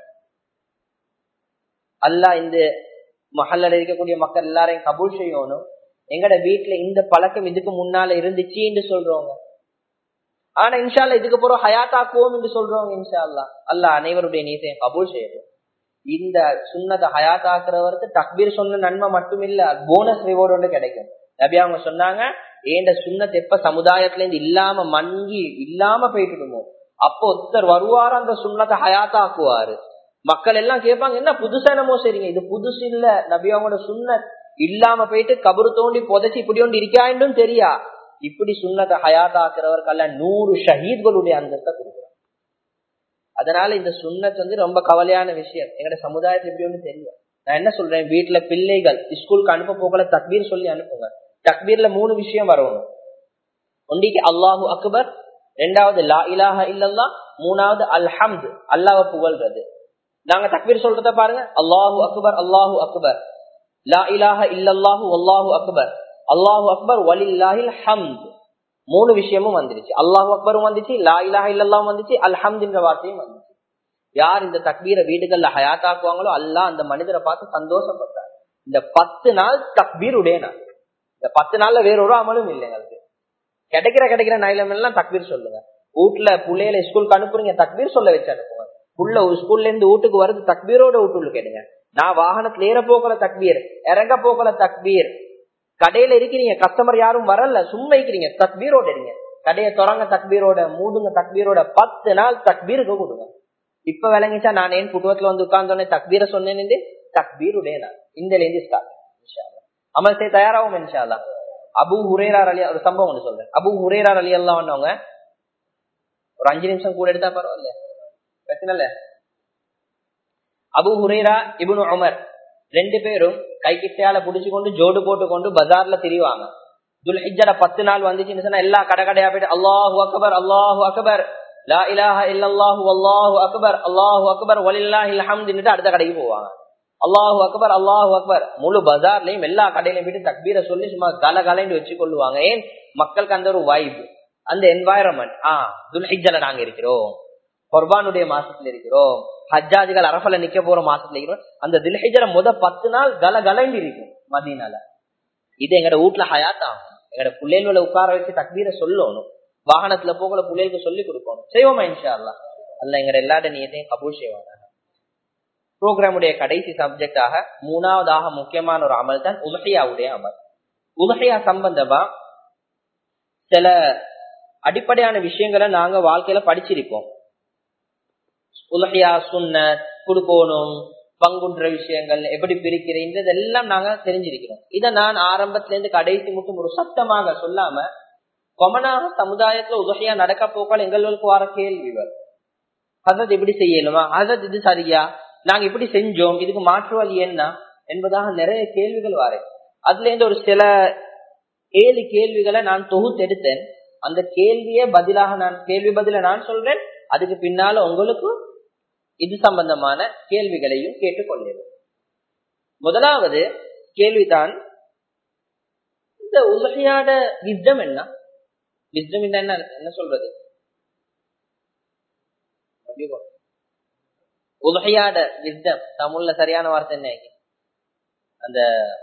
அல்லா இந்த மஹல்ல இருக்கக்கூடிய மக்கள் எல்லாரையும் கபூல் செய்யணும் எங்கட வீட்டுல இந்த பழக்கம் இதுக்கு முன்னால இருந்துச்சு என்று சொல்றவங்க ஆனா இன்ஷால்லா இதுக்கு போறோம் ஹயாத்தாக்குவோம் என்று சொல்றவங்க இன்ஷா அல்லா அல்ல அனைவருடைய நீசையும் கபூல் செய்யணும் இந்த சுண்ணத்தை ஹயாத்தாக்குறவருக்கு தக்பீர் சொன்ன நன்மை மட்டும் இல்ல போனஸ் ரிவார்டு ஒன்று கிடைக்கும் நபி அவங்க சொன்னாங்க ஏண்ட சுண்ணத்தை எப்ப சமுதாயத்துல இருந்து இல்லாம மங்கி இல்லாம போயிட்டுடுமோ அப்போ ஒருத்தர் வருவாரு அந்த சுண்ணத்தை ஹயாத்தாக்குவாரு மக்கள் எல்லாம் கேட்பாங்க என்ன புதுசா என்னமோ சரிங்க இது புதுசு இல்ல நபி அவங்களோட சுண்ணத் இல்லாம போயிட்டு கபரு தோண்டி புதைச்சி இப்படி ஒன்று இருக்காண்டும் தெரியா இப்படி சுண்ணத்தை ஹயாத்தாக்குறவர்கள்ல நூறு ஷஹீத்களுடைய அந்தஸ்தை கொடுக்குறாங்க அதனால இந்த சுண்ணத் வந்து ரொம்ப கவலையான விஷயம் எங்கட சமுதாயத்துல இப்படி ஒண்ணு தெரியும் நான் என்ன சொல்றேன் வீட்டுல பிள்ளைகள் ஸ்கூலுக்கு அனுப்ப போகல தக்பீர் சொல்லி அனுப்புங்க தக்பீர்ல மூணு விஷயம் வரணும் ஒன்றிக்கு அல்லாஹு அக்பர் ரெண்டாவது லா இலாஹ இல்லல்லா மூணாவது அல்ஹம்து அல்லாஹ் புகழ்றது நாங்க தக்பீர் சொல்றத பாருங்க அல்லாஹு அக்பர் அல்லாஹு அக்பர் லா இலாஹ இல்லல்லாஹு அல்லாஹு அக்பர் அல்லாஹு அக்பர் வலில்லாஹில் ஹம்த் மூணு விஷயமும் வந்துருச்சு அல்லாஹு அக்பரும் வந்துச்சு லா இலாஹ இல்லல்லாஹும் வந்துச்சு அல்ஹம்துன்ற வார்த்தையும் வந்துச்சு யார் இந்த தக்பீரை வீடுகள்ல ஹயாத்தாக்குவாங்களோ அல்லாஹ் அந்த மனிதரை பார்த்து சந்தோஷப்பட்டார் இந்த பத்து நாள் தக்பீர் உடைய நாள் இந்த பத்து நாள்ல வேற ஒரு அமலும் இல்லை எங்களுக்கு கிடைக்கிற கிடைக்கிற நைலம் எல்லாம் தக்பீர் சொல்லுங்க வீட்டுல பிள்ளையில ஸ்கூலுக்கு அனுப்புறீங்க தக்பீர் சொல்ல வச்சு அனுப்புங்க புள்ள ஸ்கூல்ல இருந்து வீட்டுக்கு வருது தக்பீரோட வீட்டுள்ள கேடுங்க நான் வாகனத்துல ஏற போக்கல தக்பீர் இறங்க போக்கல தக்பீர் கடையில இருக்கிறீங்க கஸ்டமர் யாரும் வரல சும்மா இருக்கிறீங்க தக்பீரோட இருங்க கடையை தொடங்க தக்பீரோட மூடுங்க தக்பீரோட பத்து நாள் தக்பீருக்கு கொடுங்க இப்ப விளங்கிச்சா நான் ஏன் புட்டுவத்துல வந்து உட்கார்ந்தோடனே தக்பீரை சொன்னேன் தக்பீருடைய நான் இந்த இருந்து ஸ்டார்ட் அமல் செய்ய தயாராகும் இன்ஷால்லா அபு ஹுரேரார் அலி ஒரு சம்பவம் ஒன்று சொல்றேன் அபு ஹுரேரார் அலி எல்லாம் வந்தவங்க ஒரு அஞ்சு நிமிஷம் கூட எடுத்தா பரவாயில்ல பிரச்சனை இல்ல அபு ஹுரேரா இபுனு உமர் ரெண்டு பேரும் கை கிட்டையால புடிச்சு கொண்டு ஜோடு போட்டு கொண்டு பஜார்ல திரிவாங்க துல்ஹிஜட பத்து நாள் வந்துச்சுன்னு சொன்னா எல்லா கடை கடையா போயிட்டு அல்லாஹு அக்பர் அல்லாஹு அக்பர் லா இலாஹ இல்லல்லாஹு அல்லாஹு அக்பர் அல்லாஹு அக்பர் வலில்லாஹில் ஹம்துன்னு அடுத்த கடைக்கு போவாங்க அல்லாஹு அக்பர் அல்லாஹு அக்பர் முழு பஜார்லயும் எல்லா கடையிலையும் போயிட்டு தக்பீரை சொல்லி சும்மா கல கலைன்னு வச்சு கொள்ளுவாங்க ஏன் மக்களுக்கு அந்த ஒரு வாய்ப்பு அந்த என்வாயரன்மெண்ட் ஆஹ் துல்ஹிஜல நாங்க இருக்கிறோம் குர்பானுடைய மாசத்துல இருக்கிறோம் ஹஜ்ஜாஜிகள் அரபல நிக்க போற மாசத்துல இருக்கிறோம் அந்த தில்ஹிஜல முத பத்து நாள் கல கலண்டி இருக்கும் மதியனால இது எங்கட வீட்டுல ஹயாத் ஆகும் எங்கட பிள்ளைகளை உட்கார வச்சு தக்பீரை சொல்லணும் வாகனத்துல போகல பிள்ளைகளுக்கு சொல்லி கொடுக்கணும் செய்வோமா இன்ஷா அல்லா அல்ல எங்கட எல்லாட நீயத்தையும் கபூல் செய்வாங்க ப்ரோக்ராமுடைய கடைசி சப்ஜெக்டாக மூணாவதாக முக்கியமான ஒரு அமல் தான் உலகையாவுடைய அமல் உலகையா சம்பந்தமா சில அடிப்படையான விஷயங்களை நாங்க வாழ்க்கையில படிச்சிருப்போம் உலகையா சுண்ண குடுக்கணும் பங்குன்ற விஷயங்கள் எப்படி பிரிக்கிறேன் இதெல்லாம் நாங்க தெரிஞ்சிருக்கிறோம் இதை நான் ஆரம்பத்துல இருந்து கடைசி மட்டும் ஒரு சத்தமாக சொல்லாம கொமனாக சமுதாயத்துல உதகையா நடக்க போக்கால் எங்களுக்கு வர கேள்விகள் அதது எப்படி செய்யணுமா அதது இது சரியா நாங்க இப்படி செஞ்சோம் இதுக்கு மாற்று வழி என்ன என்பதாக நிறைய கேள்விகள் வாரு அதுல இருந்து ஒரு சில ஏழு கேள்விகளை நான் தொகுத்தெடுத்தேன் அந்த கேள்வியே பதிலாக நான் கேள்வி பதில நான் சொல்றேன் அதுக்கு பின்னால உங்களுக்கு இது சம்பந்தமான கேள்விகளையும் கேட்டுக்கொள்கிறேன் முதலாவது கேள்விதான் இந்த உலகையாட விஸ்டம் என்ன விஸ்டம் என்ன என்ன சொல்றது உலகையாட விஸ்டம் தமிழ்ல சரியான வார்த்தை என்ன அந்த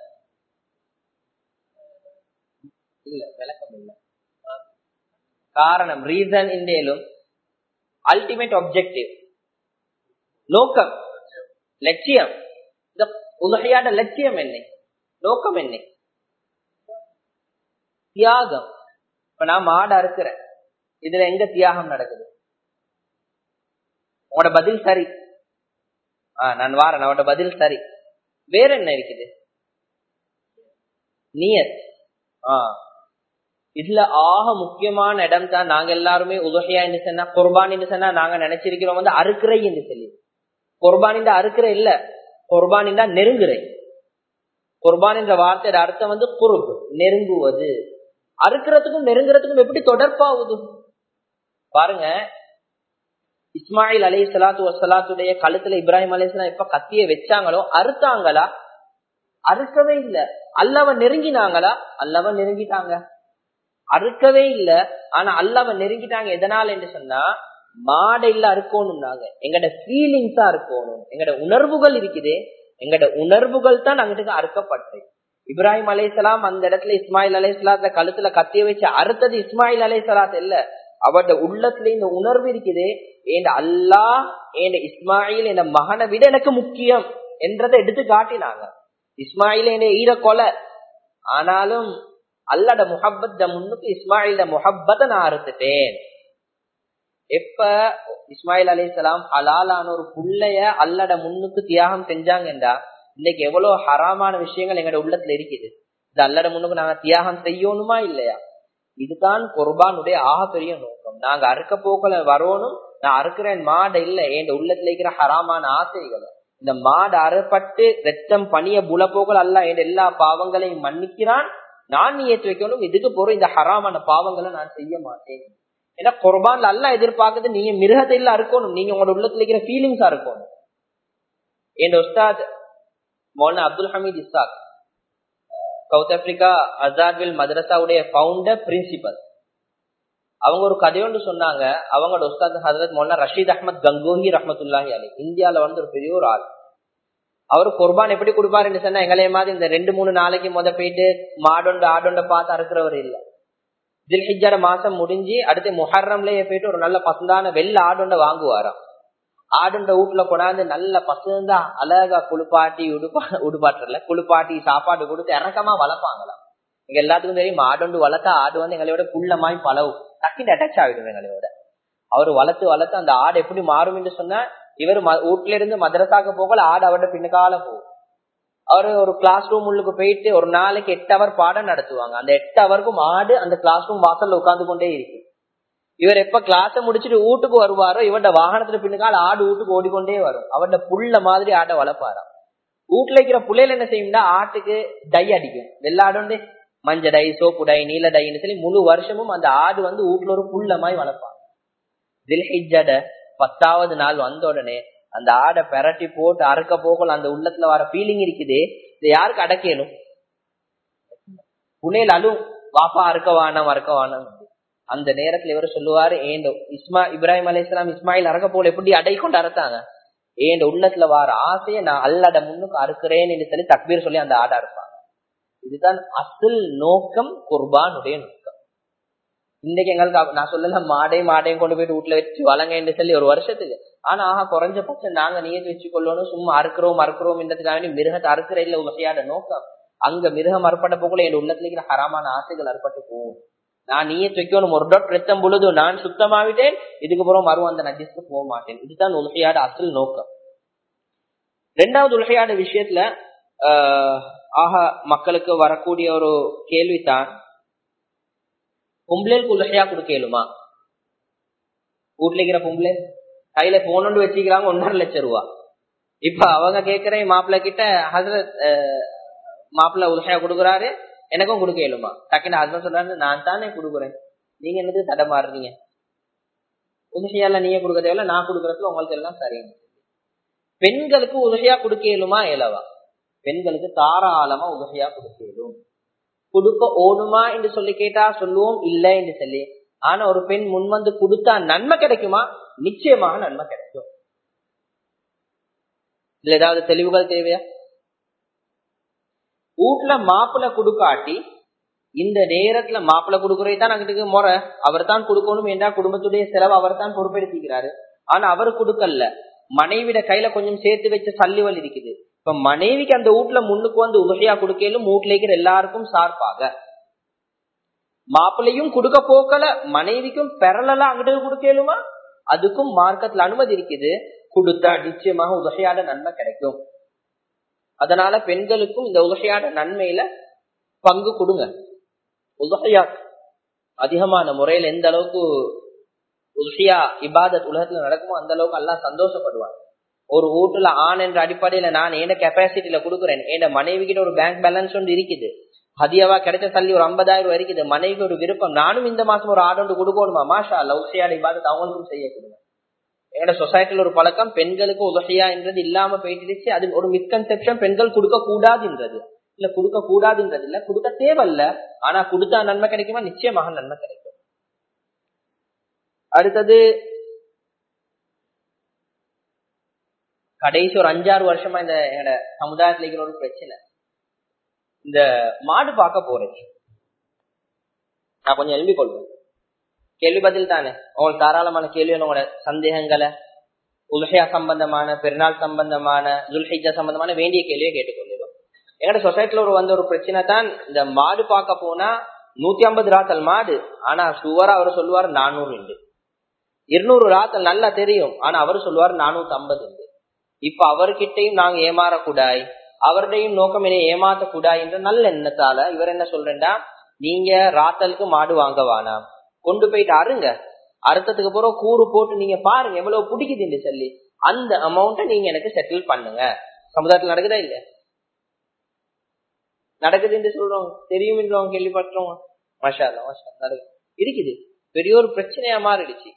இல்ல விளக்கம் இல்ல காரணம் ரீசன் இந்தேலும் அல்டிமேட் ஆப்ஜெக்டிவ் நோக்கம் லட்சியம் இந்த உலகையாட லட்சியம் என்ன நோக்கம் என்ன தியாகம் இப்ப நான் மாடு அறுக்கிறேன் இதுல எங்க தியாகம் நடக்குது உங்களோட பதில் சரி ஆஹ் நான் வாரேன் அவனோட பதில் சரி வேற என்ன இருக்குது நியத் ஆஹ் இதுல ஆக முக்கியமான இடம் தான் நாங்க எல்லாருமே உதகையா என்று சொன்னா குர்பான் என்று சொன்னா நாங்க நினைச்சிருக்கிறோம் வந்து அறுக்கிறை என்று சொல்லி குர்பான் இந்த அறுக்கிற இல்ல குர்பான் இந்த நெருங்குறை குர்பான் என்ற வார்த்தையோட அர்த்தம் வந்து குறுப் நெருங்குவது அறுக்கிறதுக்கும் நெருங்குறதுக்கும் எப்படி தொடர்பாகுது பாருங்க இஸ்மாயில் அலி சலாத்து வசலாத்துடைய கழுத்துல இப்ராஹிம் அலிஸ்லாம் எப்ப கத்திய வச்சாங்களோ அறுத்தாங்களா அறுக்கவே இல்ல அல்லவ நெருங்கினாங்களா அல்லவ நெருங்கிட்டாங்க அறுக்கவே இல்ல ஆனா அல்லவ நெருங்கிட்டாங்க எதனால என்று சொன்னா மாடை இல்ல அறுக்கணும்னாங்க எங்கட ஃபீலிங்ஸா இருக்கணும் எங்கட உணர்வுகள் இருக்குதே எங்கட உணர்வுகள் தான் அங்கிட்டு அறுக்கப்பட்டு இப்ராஹிம் அலைசலாம் அந்த இடத்துல இஸ்மாயில் அலைசலாத்த கழுத்துல கத்திய வச்சு அறுத்தது இஸ்மாயில் அலைசலாத் இல்ல அவட உள்ளத்துல இந்த உணர்வு இருக்குதே ஏன் அல்லா ஏன் இஸ்மாயில் என் மகனை விட எனக்கு முக்கியம் என்றதை எடுத்து காட்டினாங்க இஸ்மாயில் என்ன ஈர கொலை ஆனாலும் அல்லட முஹப்பத் முன்னுக்கு இஸ்மாயில முஹப்பத்தை நான் அறுத்துட்டேன் எப்ப இஸ்மாயில் அலி இஸ்லாம் ஹலாலான ஒரு புள்ளைய அல்லட முன்னுக்கு தியாகம் செஞ்சாங்கண்டா இன்னைக்கு எவ்வளவு ஹராமான விஷயங்கள் எங்கட உள்ளத்துல இருக்குது இது அல்லட முன்னுக்கு நாங்க தியாகம் செய்யணுமா இல்லையா இதுதான் குர்பானுடைய ஆகப்பெரிய நோக்கம் நாங்க அறுக்க போக்கல வரணும் நான் அறுக்கிறேன் மாடை இல்ல என் உள்ளத்துல இருக்கிற ஹராமான ஆசைகளை இந்த மாடு அறுப்பட்டு ரத்தம் பணிய புலப்போக்கள் அல்ல என் எல்லா பாவங்களையும் மன்னிக்கிறான் நான் நீ ஏற்றி வைக்கணும் இதுக்கு போற இந்த ஹராமான பாவங்களை நான் செய்ய மாட்டேன் ஏன்னா குர்பான்ல அல்ல எதிர்பார்க்குது நீங்க மிருகத்தை இல்ல அறுக்கணும் நீங்க உங்களோட உள்ளத்துல இருக்கிற ஃபீலிங்ஸா இருக்கணும் என் உஸ்தாத் மௌலானா Abdul Hamid Ishaq South Africa Azaadville மதரசாவுடைய பவுண்டர் பிரின்சிபல் அவங்க ஒரு கதையோண்டு சொன்னாங்க அவங்களோட உஸ்தாத் ஹசரத் மௌலானா ரஷீத் அஹமத் கங்கோஹி ரஹமத்துல்லாஹி அலி இந்தியால வந்து ஒரு பெரிய ஒரு ஆள் அவரு குர்பான் எப்படி கொடுப்பாருன்னு சொன்னா எங்களைய மாதிரி இந்த ரெண்டு மூணு நாளைக்கு முத போயிட்டு மாடொண்ட ஆடொண்ட பார்த்து அறுக்கிறவர் இல்ல தில்ஹிஜார மாசம் முடிஞ்சு அடுத்து முஹர்ரம்லயே போயிட்டு ஒரு நல்ல பசந்தான வெள்ள ஆடொண்ட வாங்குவாராம் ஆடுண்ட வீட்டுல கொண்டாந்து நல்ல பசுந்தா அழகா குளிப்பாட்டி உடுப்பா உடுப்பாட்டுல குளிப்பாட்டி சாப்பாடு கொடுத்து இறக்கமா வளர்ப்பாங்களாம் இங்க எல்லாத்துக்கும் தெரியும் ஆடுண்டு வளர்த்தா ஆடு வந்து எங்களோட புள்ளமாய் பழவு டக்குன்னு அட்டாச் ஆகிடும் எங்களோட அவர் வளர்த்து வளர்த்து அந்த ஆடு எப்படி மாறும் என்று சொன்னா இவர் வீட்டுல இருந்து மதரசாக்க போகல ஆடு அவரோட பின்னுக்கால போகும் அவரு ஒரு கிளாஸ் ரூம் உள்ளுக்கு போயிட்டு ஒரு நாளைக்கு எட்டு அவர் பாடம் நடத்துவாங்க அந்த எட்டு அவருக்கும் ஆடு அந்த கிளாஸ் ரூம் வாசல்ல உட்கார்ந்து கொண்டே இருக்கு இவர் எப்ப கிளாஸ முடிச்சுட்டு வீட்டுக்கு வருவாரோ இவரோட வாகனத்துல பின்னுக்கால ஆடு வீட்டுக்கு ஓடிக்கொண்டே வரும் அவரோட புள்ள மாதிரி ஆட்டை வளர்ப்பாராம் வீட்டுல இருக்கிற புள்ளையில என்ன செய்யும்னா ஆட்டுக்கு டை அடிக்கும் வெள்ளாடு மஞ்ச டை சோப்பு டை நீல டைன்னு சொல்லி முழு வருஷமும் அந்த ஆடு வந்து வீட்டுல ஒரு புள்ளமாய் வளர்ப்பாங்க தில்ஹிஜட பத்தாவது நாள் வந்த உடனே அந்த ஆடை பெரட்டி போட்டு அறுக்க போகல அந்த உள்ளத்துல வர ஃபீலிங் இருக்குது இது யாருக்கு அடக்கணும் புள்ளையில அழும் வாப்பா அறுக்க வானம் அறுக்க வானம் அந்த நேரத்துல இவர் சொல்லுவாரு ஏண்ட இஸ்மா இப்ராஹிம் அலி இஸ்லாம் இஸ்மாயில் அறக்க போல எப்படி அடை கொண்டு அறுத்தாங்க ஏண்ட உள்ளத்துல வார ஆசையை நான் அல்லட முன்னுக்கு அறுக்கிறேன்னு சொல்லி தக்பீர் சொல்லி அந்த ஆடை அறுப்பாங்க இதுதான் அசல் நோக்கம் குர்பானுடைய நோக்கம் இன்னைக்கு எங்களுக்கு நான் சொல்லல மாடையும் மாடையும் கொண்டு போயிட்டு வீட்டுல வச்சு வளங்கன்னு சொல்லி ஒரு வருஷத்துக்கு ஆனா ஆஹா குறைஞ்சபட்சம் நாங்க நீயத்து வச்சு கொள்ளணும் சும்மா அறுக்கிறோம் அறுக்கிறோம் என்றதுக்காக மிருகத்தை அறுக்கிற இல்ல வகையான நோக்கம் அங்க மிருகம் அறுப்பட்ட போக்குள்ள என் உள்ளத்துல இருக்கிற ஹராமான ஆசைகள் அறுப்பட்டு போகும் நான் நீயத்து வைக்கணும் ஒரு டொட் ரத்தம் பொழுது நான் சுத்தமாவிட்டேன் இதுக்கு அப்புறம் மறுவ அந்த நஜிஸ்க்கு போக மாட்டேன் இதுதான் உலகையாட அசல் நோக்கம் ரெண்டாவது உலகையாட விஷயத்துல ஆக மக்களுக்கு வரக்கூடிய ஒரு கேள்விதான் பொம்பளைக்கு உலகையா கொடுக்கலுமா வீட்டுல இருக்கிற பொம்பளை கையில போன் ஒன்று வச்சுக்கிறாங்க ஒன்றரை லட்சம் ரூபா இப்ப அவங்க கேக்குறேன் மாப்பிள்ள கிட்ட ஹசரத் மாப்பிள்ள உலகையா கொடுக்குறாரு எனக்கும் கொடுக்க இயலுமா டக்குன்னு ஹஸ்பண்ட் சொல்றாரு நான் தானே கொடுக்குறேன் நீங்க என்னது தடமாறுறீங்க உதகையால நீங்க கொடுக்க தேவையில்ல நான் கொடுக்கறதுல உங்களுக்கு எல்லாம் சரிங்க பெண்களுக்கு உதகையா கொடுக்க இயலுமா இயலவா பெண்களுக்கு தாராளமா உதகையா கொடுக்க இயலும் கொடுக்க ஓடுமா என்று சொல்லி கேட்டா சொல்லுவோம் இல்ல என்று சொல்லி ஆனா ஒரு பெண் முன் வந்து கொடுத்தா நன்மை கிடைக்குமா நிச்சயமாக நன்மை கிடைக்கும் இதுல ஏதாவது தெளிவுகள் தேவையா வீட்டுல மாப்பிள்ள கொடுக்காட்டி இந்த நேரத்துல மாப்பிள்ள கொடுக்கறதை தான் அங்கிட்டு முறை அவர் தான் கொடுக்கணும் என்றா குடும்பத்துடைய செலவு அவர் தான் பொறுப்பெடுத்திக்கிறாரு ஆனா அவர் கொடுக்கல மனைவிட கையில கொஞ்சம் சேர்த்து வச்ச சல்லிவல் இருக்குது இப்ப மனைவிக்கு அந்த வீட்டுல முன்னுக்கு வந்து உதவியா கொடுக்கலும் வீட்டுல இருக்கிற எல்லாருக்கும் சார்பாக மாப்பிள்ளையும் கொடுக்க போக்கல மனைவிக்கும் பெறலாம் அங்கிட்டு கொடுக்கலுமா அதுக்கும் மார்க்கத்துல அனுமதி இருக்குது கொடுத்தா நிச்சயமாக உதகையாட நன்மை கிடைக்கும் அதனால பெண்களுக்கும் இந்த உதகையாட நன்மையில பங்கு கொடுங்க உதகையா அதிகமான முறையில எந்த அளவுக்கு உதகையா இபாதத் உலகத்துல நடக்குமோ அந்த அளவுக்கு எல்லாம் சந்தோஷப்படுவாங்க ஒரு வீட்டுல ஆண் என்ற அடிப்படையில நான் என்ன கெப்பாசிட்டியில கொடுக்குறேன் என் மனைவி கிட்ட ஒரு பேங்க் பேலன்ஸ் ஒன்று இருக்குது ஹதியாவா கிடைச்ச தள்ளி ஒரு ஐம்பதாயிரம் ரூபாய் இருக்குது மனைவிக்கு ஒரு விருப்பம் நானும் இந்த மாசம் ஒரு ஆடு ஒன்று கொடுக்கணுமா மாஷா அல்ல உதகையாட இபாதத் அவங்களுக்கும் செய்ய கொடுங்க எங்களோட சொசைட்டில ஒரு பழக்கம் பெண்களுக்கு உதகையா என்றது இல்லாம போயிட்டு அது ஒரு மிஸ்கன்செப்ஷன் பெண்கள் கொடுக்க கூடாதுன்றது இல்ல கொடுக்க கூடாதுன்றது இல்ல கொடுக்க தேவையில்ல ஆனா கொடுத்தா நன்மை கிடைக்குமா நிச்சயமாக நன்மை கிடைக்கும் அடுத்தது கடைசி ஒரு அஞ்சாறு வருஷமா இந்த எங்களோட சமுதாயத்துல இருக்கிற ஒரு பிரச்சனை இந்த மாடு பார்க்க போறது நான் கொஞ்சம் எழுப்பி கொள்வேன் கேள்வி பதில் தானே உங்களுக்கு தாராளமான கேள்வி உங்களோட சந்தேகங்களை உலகையா சம்பந்தமான பெருநாள் சம்பந்தமான துல்ஹிஜா சம்பந்தமான வேண்டிய கேள்வியை கேட்டுக்கொள்ளிடும் எங்கட சொசைட்டில ஒரு வந்த ஒரு பிரச்சனை தான் இந்த மாடு பார்க்க போனா நூத்தி ஐம்பது ராத்தல் மாடு ஆனா சுவரா அவர் சொல்லுவார் நானூறு உண்டு இருநூறு ராத்தல் நல்லா தெரியும் ஆனா அவர் சொல்லுவார் நானூத்தி ஐம்பது உண்டு இப்ப அவர்கிட்டையும் நாங்க ஏமாறக்கூடாய் அவருடையும் நோக்கம் என்ன ஏமாத்தக்கூடாய் என்ற நல்ல எண்ணத்தால இவர் என்ன சொல்றேன்டா நீங்க ராத்தலுக்கு மாடு வாங்க வேணாம் கொண்டு போயிட்டு அருங்க அறுத்ததுக்கு அப்புறம் கூறு போட்டு நீங்க பாருங்க எவ்வளவு பிடிக்குதுன்னு சொல்லி அந்த அமௌண்ட்டை நீங்க எனக்கு செட்டில் பண்ணுங்க சமுதாயத்தில் நடக்குதா இல்ல நடக்குதுன்னு சொல்றோம் தெரியும் என்றவங்க கேள்விப்பட்டோம் மஷா மஷா நடக்குது இருக்குது பெரிய ஒரு பிரச்சனையா மாறிடுச்சு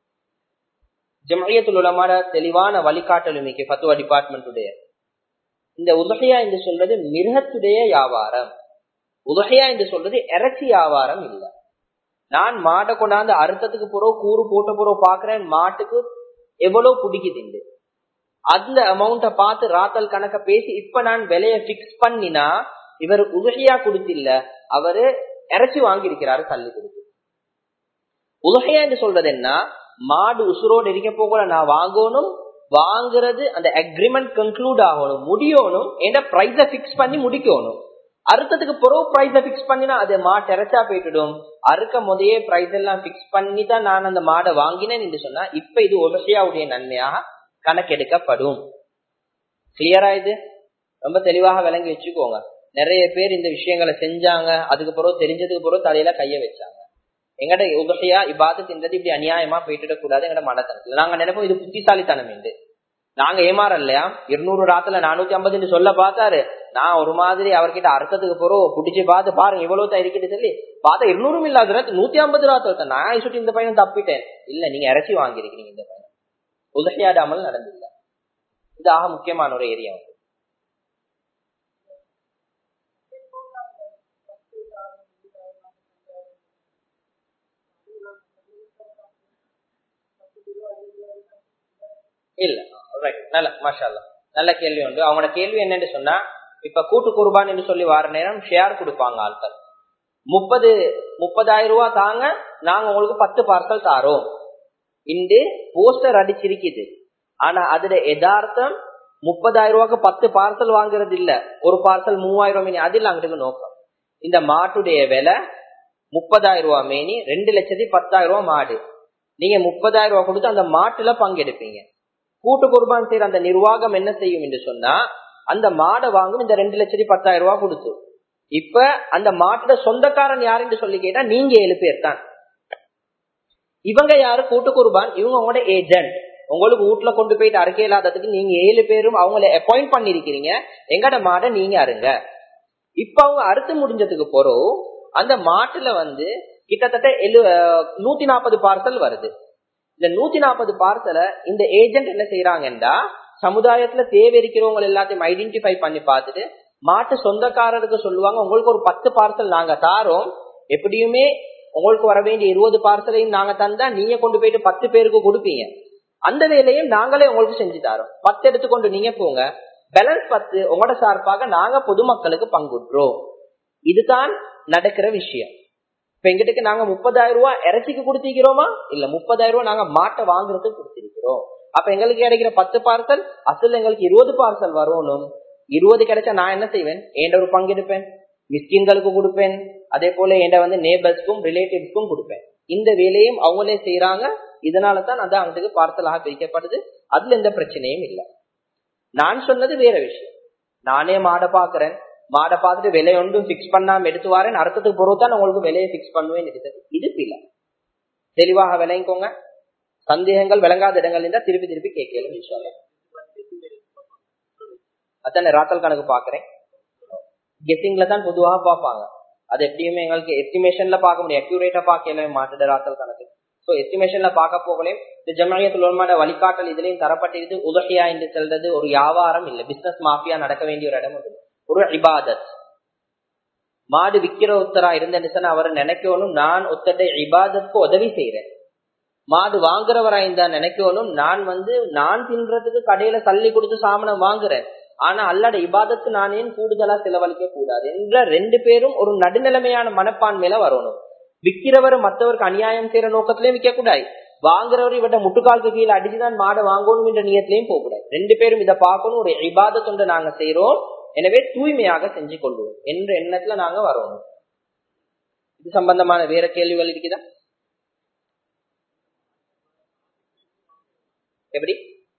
ஜமயத்தில் உலமான தெளிவான வழிகாட்டலுமிக்கு பத்துவா டிபார்ட்மெண்ட்டுடைய இந்த உதகையா என்று சொல்றது மிருகத்துடைய வியாபாரம் உதகையா என்று சொல்றது இறைச்சி வியாபாரம் இல்லை நான் மாட்டை கொண்டாந்து அறுத்தத்துக்கு பிறகு கூறு போட்ட பிறகு பாக்குறேன் மாட்டுக்கு எவ்வளவு பிடிக்குது அந்த அமௌண்ட பார்த்து ராத்தல் கணக்க பேசி இப்ப நான் விலைய பிக்ஸ் பண்ணினா இவர் உதகையா கொடுத்தில்ல அவரு இறைச்சி வாங்கி இருக்கிறாரு தள்ளி கொடுத்து உதகையா என்று சொல்றது என்ன மாடு உசுரோடு இருக்க போகல நான் வாங்கணும் வாங்குறது அந்த அக்ரிமெண்ட் கன்க்ளூட் ஆகணும் முடியணும் என்ற பிரைஸ பிக்ஸ் பண்ணி முடிக்கணும் அறுத்ததுக்கு பிறகு பிரைஸ பிக்ஸ் பண்ணினா அது மாட்டு இறைச்சா போயிட்டுடும் அறுக்க முதையே பிரைஸ் எல்லாம் பிக்ஸ் பண்ணி தான் நான் அந்த மாடை வாங்கினேன் என்று சொன்னா இப்ப இது உலசியாவுடைய நன்மையாக கணக்கெடுக்கப்படும் கிளியரா இது ரொம்ப தெளிவாக விளங்கி வச்சுக்கோங்க நிறைய பேர் இந்த விஷயங்களை செஞ்சாங்க அதுக்கு பிறகு தெரிஞ்சதுக்கு பிறகு தலையில கைய வச்சாங்க எங்கட உபகையா இப்பாதத்தின்றது இப்படி அநியாயமா போயிட்டு கூடாது எங்கட மனத்தனத்துல நாங்க நினைப்போம் இது புத்திசாலித்தனம் என்று நாங்க ஏமாற இல்லையா இருநூறு ராத்துல நானூத்தி ஐம்பதுன்னு சொல்ல பார்த்தாரு நான் ஒரு மாதிரி அவர்கிட்ட அர்த்தத்துக்கு போறோம் புடிச்சு பார்த்து பாருங்க இவ்வளவு தான் இருக்குது சொல்லி பார்த்தா இருநூறும் இல்லாத ராத்து நூத்தி ஐம்பது ராத்து நான் சுட்டி இந்த பையன் தப்பிட்டேன் இல்ல நீங்க இறைச்சி வாங்கிருக்கீங்க இந்த பையன் உதகையாடாமல் நடந்தில்ல இது ஆக முக்கியமான ஒரு ஏரியா வந்து இல்ல ரைட் நல்ல மாஷா நல்ல கேள்வி உண்டு அவங்களோட கேள்வி என்னன்னு சொன்னா இப்ப கூட்டு குர்பான் என்று சொல்லி வர நேரம் ஷேர் கொடுப்பாங்க ஆட்கள் முப்பது முப்பதாயிரம் ரூபாய் தாங்க நாங்க உங்களுக்கு பத்து பார்சல் தாரோம் இன்று போஸ்டர் அடிச்சிருக்குது ஆனா அதுல யதார்த்தம் முப்பதாயிரம் ரூபாய்க்கு பத்து பார்சல் வாங்குறது இல்ல ஒரு பார்சல் மூவாயிரம் ரூபாய் அதில் அங்கிட்டு நோக்கம் இந்த மாட்டுடைய விலை முப்பதாயிரம் ரூபாய் மேனி ரெண்டு லட்சத்தி பத்தாயிரம் ரூபாய் மாடு நீங்க முப்பதாயிரம் ரூபாய் கொடுத்து அந்த மாட்டுல பங்கெடுப்பீங்க கூட்டு குர்பான் செய்யற அந்த நிர்வாகம் என்ன செய்யும் என்று சொன்னா அந்த மாடை வாங்கும் இந்த ரெண்டு லட்சத்தி பத்தாயிரம் ரூபாய் கொடுத்து இப்ப அந்த மாட்டோட சொந்தக்காரன் யாருன்னு சொல்லி கேட்டா நீங்க ஏழு பேர் தான் இவங்க யாரு கூட்டு குர்பான் இவங்க உங்களோட ஏஜென்ட் உங்களுக்கு வீட்டுல கொண்டு போயிட்டு அறுக்க இல்லாததுக்கு நீங்க ஏழு பேரும் அவங்கள அப்பாயிண்ட் பண்ணிருக்கிறீங்க எங்கட மாடை நீங்க அருங்க இப்ப அவங்க அறுத்து முடிஞ்சதுக்கு போறோம் அந்த மாட்டுல வந்து கிட்டத்தட்ட எழு நூத்தி நாற்பது பார்சல் வருது இந்த நூத்தி நாற்பது பார்சலை இந்த ஏஜென்ட் என்ன செய்யறாங்கன்னா சமுதாயத்துல தேவை இருக்கிறவங்க எல்லாத்தையும் ஐடென்டிஃபை பண்ணி பார்த்துட்டு மாட்டு சொந்தக்காரருக்கு சொல்லுவாங்க உங்களுக்கு ஒரு பத்து பார்சல் நாங்க தாரோம் எப்படியுமே உங்களுக்கு வர வேண்டிய இருபது பார்சலையும் நாங்க தந்தா நீங்க கொண்டு போயிட்டு பத்து பேருக்கு கொடுப்பீங்க அந்த வேலையும் நாங்களே உங்களுக்கு செஞ்சு தரோம் பத்து எடுத்துக்கொண்டு நீங்க போங்க பேலன்ஸ் பத்து உங்களோட சார்பாக நாங்க பொதுமக்களுக்கு பங்குற்றோம் இதுதான் நடக்கிற விஷயம் இப்ப எங்கிட்ட நாங்க முப்பதாயிரம் ரூபாய் இறைச்சிக்கு கொடுத்திருக்கிறோமா இல்ல முப்பதாயிரம் ரூபாய் நாங்க மாட்டை வாங்குறதுக்கு கொடுத்திருக்கிறோம் அப்ப எங்களுக்கு கிடைக்கிற பத்து பார்சல் அசல் எங்களுக்கு இருபது பார்சல் வரணும் இருபது கிடைச்சா நான் என்ன செய்வேன் என்ட ஒரு பங்கு எடுப்பேன் மிஸ்கின்களுக்கு கொடுப்பேன் அதே போல என்ட வந்து நேபர்ஸ்க்கும் ரிலேட்டிவ்ஸ்க்கும் கொடுப்பேன் இந்த வேலையும் அவங்களே செய்யறாங்க இதனால தான் அது அவங்களுக்கு பார்சலாக பிரிக்கப்படுது அதுல எந்த பிரச்சனையும் இல்லை நான் சொன்னது வேற விஷயம் நானே மாடை பாக்குறேன் மாடை பார்த்துட்டு விலை ஒன்றும் பிக்ஸ் பண்ணாம எடுத்து வரேன் அர்த்தத்துக்கு பொறுத்தான் உங்களுக்கு விலையை பிக்ஸ் பண்ணுவேன் இருக்குது இது பிள்ளை தெளிவாக விளைங்கோங்க சந்தேகங்கள் விளங்காத இடங்கள் இருந்தா திருப்பி திருப்பி கேட்கலும் விஷயம் அதானே ராத்தல் கணக்கு பாக்குறேன் கெஸிங்ல தான் பொதுவாக பார்ப்பாங்க அது எப்படியுமே எங்களுக்கு எஸ்டிமேஷன்ல பார்க்க முடியும் அக்யூரேட்டா பார்க்கல மாட்டுட ராத்தல் கணக்கு சோ எஸ்டிமேஷன்ல பார்க்க போகலையும் இந்த ஜமாயத்தில் உண்மையான வழிகாட்டல் இதுலயும் தரப்பட்டிருக்கு உதகையா என்று செல்றது ஒரு வியாபாரம் இல்ல பிசினஸ் மாஃபியா நடக்க வேண்டிய ஒரு இடம் ஒரு இபாதத் மாடு விக்கிற ஒருத்தரா இருந்தேன்னு அவர் நினைக்கணும் நான் ஒத்தட இபாதத்துக்கு உதவி செய்யறேன் மாடு வாங்குறவரா இருந்தா நினைக்கணும் நான் வந்து நான் தின்றதுக்கு கடையில தள்ளி கொடுத்து சாமனம் வாங்குறேன் ஆனா அல்லாட இபாதத்து நான் ஏன் கூடுதலா செலவழிக்க கூடாது என்ற ரெண்டு பேரும் ஒரு நடுநிலைமையான மனப்பான்மையில வரணும் விக்கிறவர் மற்றவருக்கு அநியாயம் செய்யற நோக்கத்திலயும் விற்க கூடாது வாங்குறவர் இவட்ட முட்டுக்காலுக்கு கீழே அடிச்சுதான் மாடை வாங்கணும் என்ற நியத்திலையும் போக கூடாது ரெண்டு பேரும் இதை பார்க்கணும் ஒரு இபாதத்தொண்டு நாங்க செய்யறோம் எனவே தூய்மையாக செஞ்சு கொள்வோம் என்ற எண்ணத்துல நாங்க வரணும் இது சம்பந்தமான வேற கேள்விகள் இருக்குதா எப்படி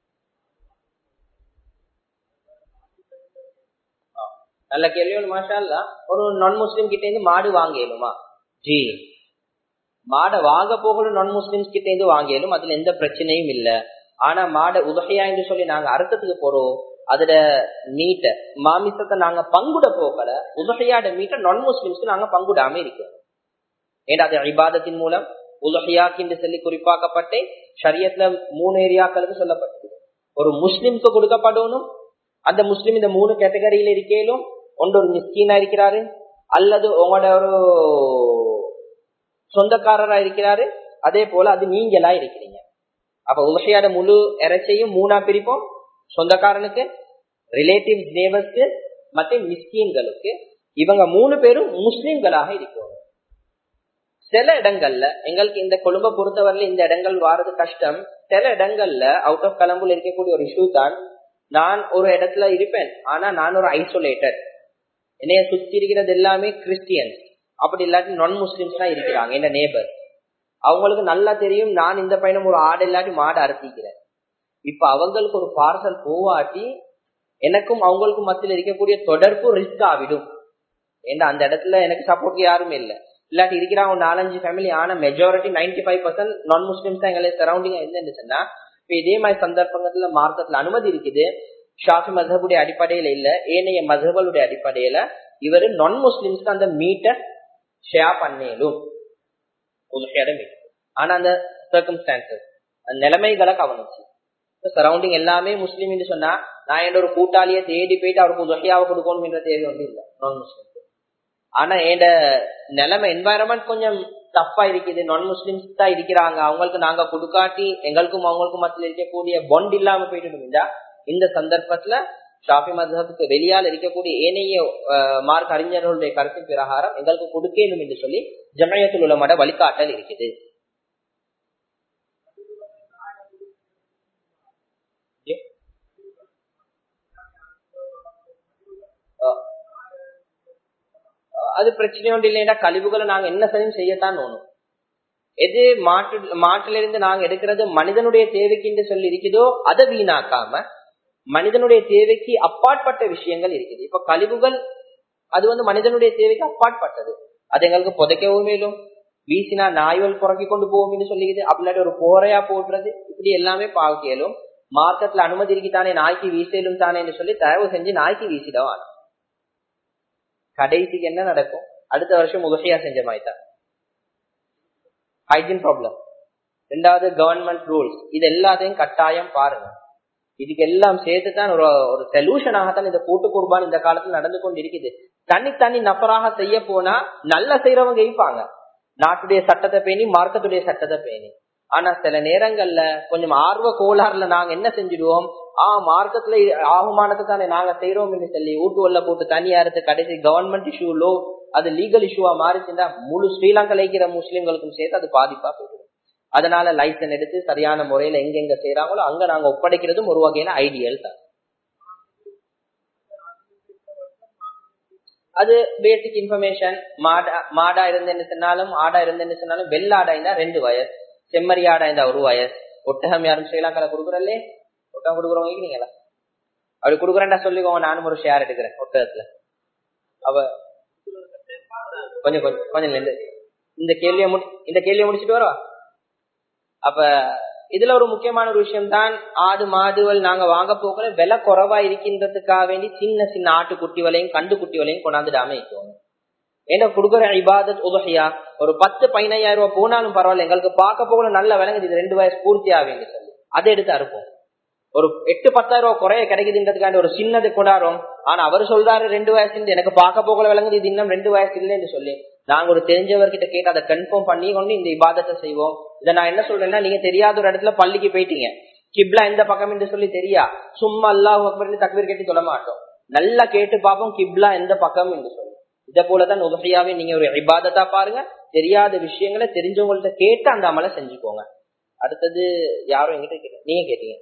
நல்ல கேள்வி மாஷா இல்ல ஒரு நான் முஸ்லீம் கிட்ட இருந்து மாடு வாங்கலுமா ஜி மாடை வாங்க போகணும் நான் முஸ்லிம்ஸ் கிட்ட இருந்து வாங்கலும் அதுல எந்த பிரச்சனையும் இல்ல ஆனா மாடை உதகையா என்று சொல்லி நாங்க அர்த்தத்துக்கு போறோம் அதுல மீட்ட மாமிசத்தை நாங்க பங்குட போகல உதகையாட மீட்ட நான் முஸ்லிம்ஸ்க்கு நாங்க பங்குடாம இருக்கோம் ஏன்னா அது இபாதத்தின் மூலம் உலகையாக்கு என்று சொல்லி குறிப்பாக்கப்பட்டு ஷரியத்துல மூணு ஏரியாக்களுக்கு சொல்லப்பட்டது ஒரு முஸ்லிம்க்கு கொடுக்கப்படணும் அந்த முஸ்லிம் இந்த மூணு கேட்டகரியில இருக்கேலும் ஒன்று ஒரு மிஸ்கீனா இருக்கிறாரு அல்லது உங்களோட ஒரு சொந்தக்காரரா இருக்கிறாரு அதே போல அது நீங்களா இருக்கிறீங்க அப்ப உலகையாட முழு இறைச்சையும் மூணா பிரிப்போம் சொந்தக்காரனுக்கு ரிலேட்டிவ் நேபர்ஸ்க்கு மற்றும் மிஸ்கீன்களுக்கு இவங்க மூணு பேரும் முஸ்லிம்களாக இருக்கிறோம் சில இடங்கள்ல எங்களுக்கு இந்த கொழும்பை பொறுத்தவரையில இந்த இடங்கள் வாரது கஷ்டம் சில இடங்கள்ல அவுட் ஆஃப் கலம்புல இருக்கக்கூடிய ஒரு இஷ்யூ தான் நான் ஒரு இடத்துல இருப்பேன் ஆனா நான் ஒரு ஐசோலேட்டட் என்னைய சுத்தி இருக்கிறது எல்லாமே கிறிஸ்டியன்ஸ் அப்படி இல்லாட்டி நான் முஸ்லிம்ஸ் தான் இருக்கிறாங்க என்ன நேபர் அவங்களுக்கு நல்லா தெரியும் நான் இந்த பையனும் ஒரு ஆடு இல்லாட்டி மாடு அறுத்திக்கிறேன் இப்ப அவங்களுக்கு ஒரு பார்சல் போவாட்டி எனக்கும் அவங்களுக்கும் மத்தியில் இருக்கக்கூடிய தொடர்பு ரிஸ்க் ஆகிடும் ஏன்னா அந்த இடத்துல எனக்கு சப்போர்ட் யாரும் இல்லை இல்லாட்டி இருக்கிறாங்க ஒரு நாலஞ்சு ஃபேமிலி ஆனா மெஜாரிட்டி நைன்டி ஃபைவ் பர்சன்ட் நான் முஸ்லிம்ஸ் தான் எங்களை சரௌண்டிங் இருந்துச்சுன்னா இப்ப இதே மாதிரி சந்தர்ப்பங்கள்ல மார்க்கத்துல அனுமதி இருக்குது ஷாஃபி மதபுடைய அடிப்படையில இல்ல ஏனைய மதபலுடைய அடிப்படையில இவரு நான் முஸ்லிம்ஸ்க்கு அந்த மீட்டை ஷேர் பண்ணேலும் மீட் ஆனா அந்த சர்க்கம்ஸ்டான்சஸ் அந்த நிலைமைகளை கவனிச்சு சரௌண்டிங் எல்லாமே முஸ்லீம் சொன்னா நான் என்ன ஒரு கூட்டாளியை தேடி போயிட்டு அவருக்கு உதவியாவை கொடுக்கணும் என்ற தேவை ஒன்றும் இல்லை நான் முஸ்லீம் ஆனா என் நிலைமை என்வாயரன்மெண்ட் கொஞ்சம் டஃப்பா இருக்குது நான் முஸ்லிம்ஸ் தான் இருக்கிறாங்க அவங்களுக்கு நாங்க கொடுக்காட்டி எங்களுக்கும் அவங்களுக்கும் மத்தியில் இருக்கக்கூடிய பொண்ட் இல்லாம போயிட்டு இந்த சந்தர்ப்பத்துல ஷாஃபி மதத்துக்கு வெளியால் இருக்கக்கூடிய ஏனைய மார்க் அறிஞர்களுடைய கருத்தின் பிரகாரம் எங்களுக்கு கொடுக்கணும் என்று சொல்லி ஜமயத்தில் உள்ள மட வழிகாட்டல் இருக்குது அது பிரச்சனை ஒன்று இல்லைன்னா கழிவுகளை நாங்க என்ன சரியும் செய்யத்தான் தோணும் எது மாட்டு மாட்டுல இருந்து நாங்க எடுக்கிறது மனிதனுடைய தேவைக்கு என்று சொல்லி இருக்குதோ அதை வீணாக்காம மனிதனுடைய தேவைக்கு அப்பாற்பட்ட விஷயங்கள் இருக்குது இப்ப கழிவுகள் அது வந்து மனிதனுடைய தேவைக்கு அப்பாற்பட்டது அது எங்களுக்கு புதைக்கவும் மேலும் வீசினா நாய்கள் புறக்கி கொண்டு போகும் சொல்லிக்குது அப்படி ஒரு போரையா போடுறது இப்படி எல்லாமே பாக்கியலும் மார்க்கெட்ல அனுமதி இருக்குதானே நாய்க்கு வீசலும் தானே என்று சொல்லி தயவு செஞ்சு நாய்க்கு வீசிடவான் கடைசிக்கு என்ன நடக்கும் அடுத்த வருஷம் உதவியா செஞ்ச மாதிரி தான் ஹைஜீன் ப்ராப்ளம் ரெண்டாவது கவர்மெண்ட் ரூல்ஸ் இது எல்லாத்தையும் கட்டாயம் பாருங்க இதுக்கு எல்லாம் சேர்த்து தான் ஒரு ஒரு சொல்யூஷனாகத்தான் இந்த கூட்டு குர்பான் இந்த காலத்துல நடந்து கொண்டு இருக்குது தனி தனி நபராக செய்ய போனா நல்ல செய்யறவங்க இருப்பாங்க நாட்டுடைய சட்டத்தை பேணி மார்க்கத்துடைய சட்டத்தை பேணி ஆனா சில நேரங்கள்ல கொஞ்சம் ஆர்வ கோளாறுல நாங்க என்ன செஞ்சிடுவோம் ஆஹ் மார்க்கத்துல ஆகுமானத்தை தானே நாங்க செய்யறோம்னு சொல்லி ஊட்டுவல்ல போட்டு தனியா இருந்து கடைசி கவர்மெண்ட் இஷ்யூலோ அது லீகல் இஷ்யூவா மாறிச்சுன்னா முழு ஸ்ரீலங்கா இருக்கிற முஸ்லிம்களுக்கும் சேர்த்து அது பாதிப்பா போயிடும் அதனால லைசன் எடுத்து சரியான முறையில எங்க எங்க செய்யறாங்களோ அங்க நாங்க ஒப்படைக்கிறதும் ஒரு வகையான ஐடியல் தான் அது பேசிக் இன்ஃபர்மேஷன் மாடா மாடா இருந்தேன்னு சொன்னாலும் ஆடா இருந்தேன்னு சொன்னாலும் வெள்ளாடா இருந்தா ரெண்டு வயசு செம்மறி ஆடா இருந்தா ஒரு வயசு ஒட்டகம் யாரும் ஸ்ரீலங்கால கொடுக்குறல்லே ஒட்டகம் கொடுக்குறவங்க இருக்கிறீங்களா அப்படி கொடுக்குறேன்டா சொல்லிக்கோங்க நானும் ஒரு ஷேர் எடுக்கிறேன் ஒட்டகத்துல அவ கொஞ்சம் கொஞ்சம் கொஞ்சம் இந்த இந்த கேள்வியை முடி இந்த கேள்வியை முடிச்சுட்டு வரவா அப்ப இதுல ஒரு முக்கியமான ஒரு விஷயம் தான் ஆடு மாடுகள் நாங்க வாங்க போகல விலை குறைவா இருக்கின்றதுக்காக வேண்டி சின்ன சின்ன ஆட்டு குட்டிகளையும் கண்டு குட்டிகளையும் கொண்டாந்துடாம இருக்கணும் ஏன்னா கொடுக்குற இபாதத் உதகையா ஒரு பத்து பதினையாயிரம் ரூபாய் போனாலும் பரவாயில்ல எங்களுக்கு பார்க்க போகல நல்ல விளங்குது இது ரெண்டு வயசு பூர்த்தி ஆகுங்க சொல்லி அதை எடுத்து அறுப்போம் ஒரு எட்டு பத்தாயிரம் ரூபாய் குறைய கிடைக்குதுன்றதுக்காண்டி ஒரு சின்னது கொண்டாடுறோம் ஆனா அவர் சொல்றாரு ரெண்டு வயசு எனக்கு பார்க்க போகல விளங்குது இது இன்னும் ரெண்டு வயசு இல்லைன்னு சொல்லி நாங்க ஒரு தெரிஞ்சவர்கிட்ட கேட்டு அதை கன்ஃபார்ம் பண்ணி கொண்டு இந்த இபாதத்தை செய்வோம் இதை நான் என்ன சொல்றேன்னா நீங்க தெரியாத ஒரு இடத்துல பள்ளிக்கு போயிட்டீங்க கிப்லா எந்த பக்கம் என்று சொல்லி தெரியா சும்மா அல்லாஹ் அக்பர் தக்பீர் கேட்டு சொல்ல மாட்டோம் நல்லா கேட்டு பார்ப்போம் கிப்லா எந்த பக்கம் என்று சொல்லி இதை போலதான் உதகையாவே நீங்க ஒரு இபாதத்தா பாருங்க தெரியாத விஷயங்களை தெரிஞ்சவங்கள்ட்ட கேட்டு அந்த அமலை செஞ்சுக்கோங்க அடுத்தது யாரும் எங்கிட்ட கேட்க நீங்க கேட்டீங்க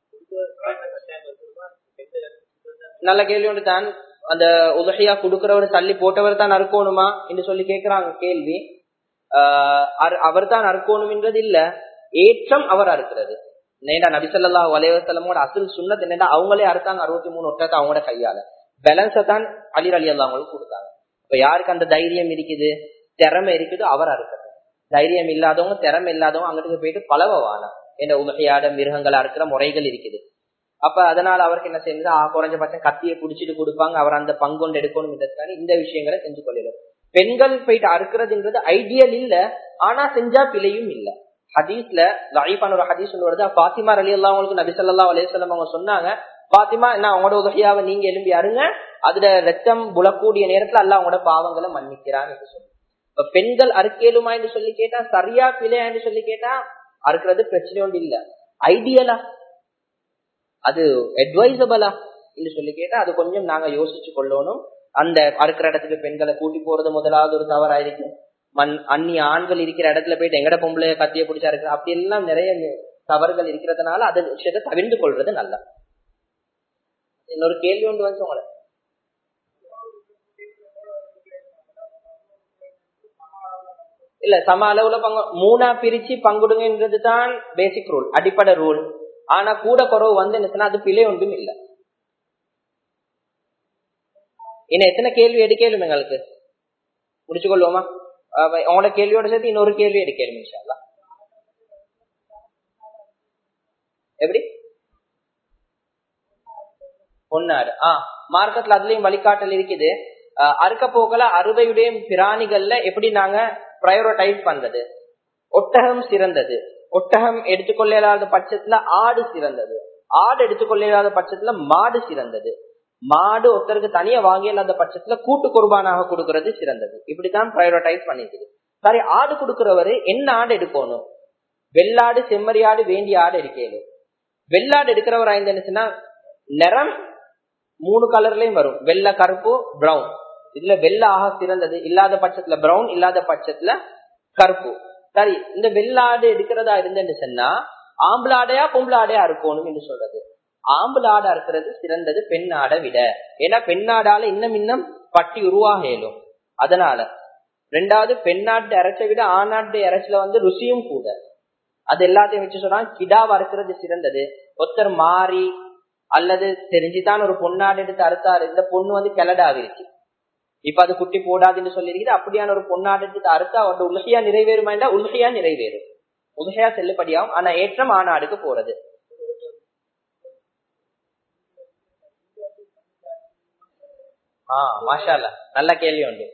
நல்ல கேள்வி ஒன்று தான் அந்த உதகையா கொடுக்கிறவர் தள்ளி போட்டவர் தான் அறுக்கணுமா என்று சொல்லி கேட்கிறாங்க கேள்வி அவர் தான் அறுக்கணும்ன்றது இல்ல ஏற்றம் அவர் அறுக்கிறது நேண்டா நபிசல்லா வலைவசலமோட அசில் சுண்ணத் என்னடா அவங்களே அறுத்தாங்க அறுபத்தி மூணு ஒட்டத்தை அவங்களோட கையால பேலன்ஸை தான் அலிர் அலி அல்லாங்களுக்கு கொடுத்தாங்க இப்ப யாருக்கு அந்த தைரியம் இருக்குது திறமை இருக்குதோ அவர் அறுக்கிறது தைரியம் இல்லாதவங்க திறமை இல்லாதவங்க அங்கிட்டு போயிட்டு பழவவானா என்ன உதகையாட மிருகங்களை அறுக்கிற முறைகள் இருக்குது அப்ப அதனால அவருக்கு என்ன செய்யுது ஆ குறைஞ்சபட்சம் கத்தியை புடிச்சிட்டு கொடுப்பாங்க அவர் அந்த பங்கொண்டு எடுக்கணும் இந்த விஷயங்களை செஞ்சு கொள்ளிடும் பெண்கள் போயிட்டு அறுக்கிறதுன்றது ஐடியல் இல்ல ஆனா செஞ்சா பிழையும் இல்ல ஹதீஸ்ல லைஃபான ஒரு ஹதீஸ் ஒன்று வருது பாத்திமா அலி அல்லா அவங்களுக்கு நபிசல்லா அலையம் அவங்க சொன்னாங்க பாத்திமா என்ன அவங்களோட உதவியாவை நீங்க எழும்பி அருங்க அதுல ரத்தம் புலக்கூடிய நேரத்துல அல்ல அவங்களோட பாவங்களை மன்னிக்கிறான்னு என்று சொல்லி இப்ப பெண்கள் அறுக்கேலுமா என்று சொல்லி கேட்டா சரியா பிழையா என்று சொல்லி கேட்டா அறுக்கிறது பிரச்சனை ஒன்று இல்ல ஐடியலா அது அட்வைசபிளா என்று சொல்லி கேட்டா அது கொஞ்சம் நாங்க யோசிச்சு கொள்ளணும் அந்த அறுக்கிற இடத்துக்கு பெண்களை கூட்டி போறது முதலாவது ஒரு தவறாயிருக்கும் மண் அந்நிய ஆண்கள் இருக்கிற இடத்துல போயிட்டு எங்கட பொம்பளைய கத்திய பிடிச்சா இருக்கு அப்படி எல்லாம் நிறைய தவறுகள் இருக்கிறதுனால அது விஷயத்தை தவிர்த்து கொள்றது நல்லா இன்னொரு கேள்வி ஒன்று வந்து உங்களை இல்ல சம அளவுல பங்கு மூணா பிரிச்சு பங்குடுங்கன்றது தான் பேசிக் ரூல் அடிப்படை ரூல் ஆனா கூட குறவு வந்து என்ன அது பிழை ஒன்றும் இல்லை இன்னும் எத்தனை கேள்வி எடுக்கலும் எங்களுக்கு முடிச்சு கொள்வோமா உங்களோட கேள்வியோட சேர்த்து இன்னொரு கேள்வி எடுக்கலும் இன்ஷால்லா எப்படி பொன்னாடு ஆஹ் மார்க்கெட்ல அதுலயும் வழிகாட்டல் இருக்குது அறுக்க போகல அறுவையுடைய பிராணிகள்ல எப்படி நாங்க ப்ரையோரைடைஸ் பண்றது ஒட்டகம் சிறந்தது ஒட்டகம் எடுத்துக்கொள்ளாத பட்சத்துல ஆடு சிறந்தது ஆடு எடுத்துக்கொள்ளாத பட்சத்துல மாடு சிறந்தது மாடு ஒருத்தருக்கு தனியா வாங்கி இல்லாத பட்சத்துல கூட்டு குர்பானாக கொடுக்கறது சிறந்தது இப்படித்தான் ப்ரையோரைடைஸ் பண்ணிக்குது சரி ஆடு கொடுக்கிறவரு என்ன ஆடு எடுக்கணும் வெள்ளாடு செம்மறி ஆடு வேண்டிய ஆடு எடுக்கணும் வெள்ளாடு எடுக்கிறவர் ஆயிருந்துச்சுன்னா நிறம் மூணு கலர்லயும் வரும் வெள்ளை கருப்பு பிரவுன் இதுல வெள்ளை ஆக சிறந்தது இல்லாத பட்சத்துல பிரவுன் இல்லாத பட்சத்துல கருப்பு சரி இந்த வெள்ளாடு எடுக்கிறதா இருந்துன்னு சொன்னா ஆம்பளாடையா பொம்பளாடையா இருக்கணும் என்று சொல்றது ஆம்பளாடா இருக்கிறது சிறந்தது பெண் ஆடை விட ஏன்னா பெண்ணாடால இன்னும் இன்னும் பட்டி உருவாக இயலும் அதனால ரெண்டாவது பெண்ணாட்டு இறைச்சை விட ஆணாட்டு இறைச்சில வந்து ருசியும் கூட அது எல்லாத்தையும் வச்சு சொல்றான் கிடாவா இருக்கிறது சிறந்தது ஒருத்தர் மாறி அல்லது தெரிஞ்சுதான் ஒரு பொண்ணாடு எடுத்து அறுத்தாரு இந்த பொண்ணு வந்து கிளடாவிருச்சு இப்ப அது குட்டி போடாதுன்னு சொல்லியிருக்குது அப்படியான ஒரு பொண்ணாடு எடுத்து அறுத்தா அவன் உலகையா நிறைவேறுமா என்றா உலகையா நிறைவேறும் உலகையா செல்லுபடியாகும் ஆனா ஏற்றம் ஆணாடுக்கு போறது ஆஹ் மாஷால நல்ல கேள்வி உண்டு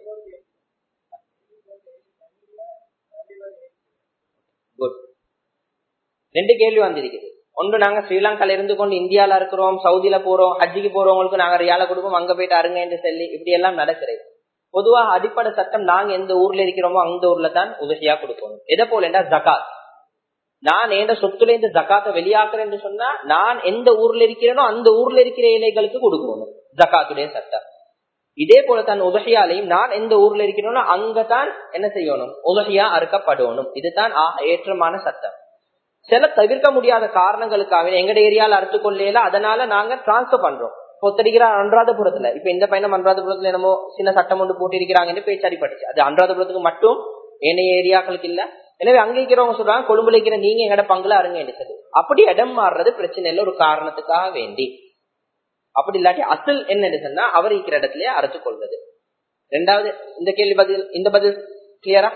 குட் ரெண்டு கேள்வி வந்திருக்குது ஒன்று நாங்க ஸ்ரீலங்கால இருந்து கொண்டு இந்தியால இருக்கிறோம் சவுதியில போறோம் ஹஜ்ஜிக்கு போறவங்களுக்கு நாங்க ரியால கொடுப்போம் அங்க போயிட்டு அருங்க என்று சொல்லி இப்படி எல்லாம் நடக்கிறது பொதுவாக அடிப்படை சட்டம் நாங்க எந்த ஊர்ல இருக்கிறோமோ அந்த ஊர்ல தான் உதவியா கொடுக்கணும் எதை போல என்றா ஜகாத் நான் எந்த சொத்துல இந்த ஜக்காத்தை வெளியாக்குறேன்னு சொன்னா நான் எந்த ஊர்ல இருக்கிறேனோ அந்த ஊர்ல இருக்கிற இலைகளுக்கு கொடுக்கணும் ஜக்காத்துடைய சட்டம் இதே போல தான் உதகையாலையும் நான் எந்த ஊர்ல இருக்கிறேனோ அங்கதான் என்ன செய்யணும் உதகையா அறுக்கப்படணும் இதுதான் ஏற்றமான சட்டம் சில தவிர்க்க முடியாத காரணங்களுக்காக எங்கட ஏரியால அறுத்து கொள்ளையில அதனால நாங்க டிரான்ஸ்பர் பண்றோம் ஒத்தடிக்கிற அன்றாதபுரத்துல இப்ப இந்த பையனும் அன்றாதபுரத்துல என்னமோ சின்ன சட்டம் ஒன்று போட்டிருக்கிறாங்கன்னு பேச்சு அடிப்பட்டுச்சு அது அன்றாதபுரத்துக்கு மட்டும் ஏனைய ஏரியாக்களுக்கு இல்ல எனவே அங்க இருக்கிறவங்க சொல்றாங்க கொழும்புல இருக்கிற நீங்க எங்கட பங்குல அருங்க சொல்லி அப்படி இடம் மாறுறது பிரச்சனை இல்லை ஒரு காரணத்துக்காக வேண்டி அப்படி இல்லாட்டி அசல் என்ன சொன்னா அவர் இருக்கிற இடத்துலயே அறுத்து கொள்வது ரெண்டாவது இந்த கேள்வி பதில் இந்த பதில் கிளியரா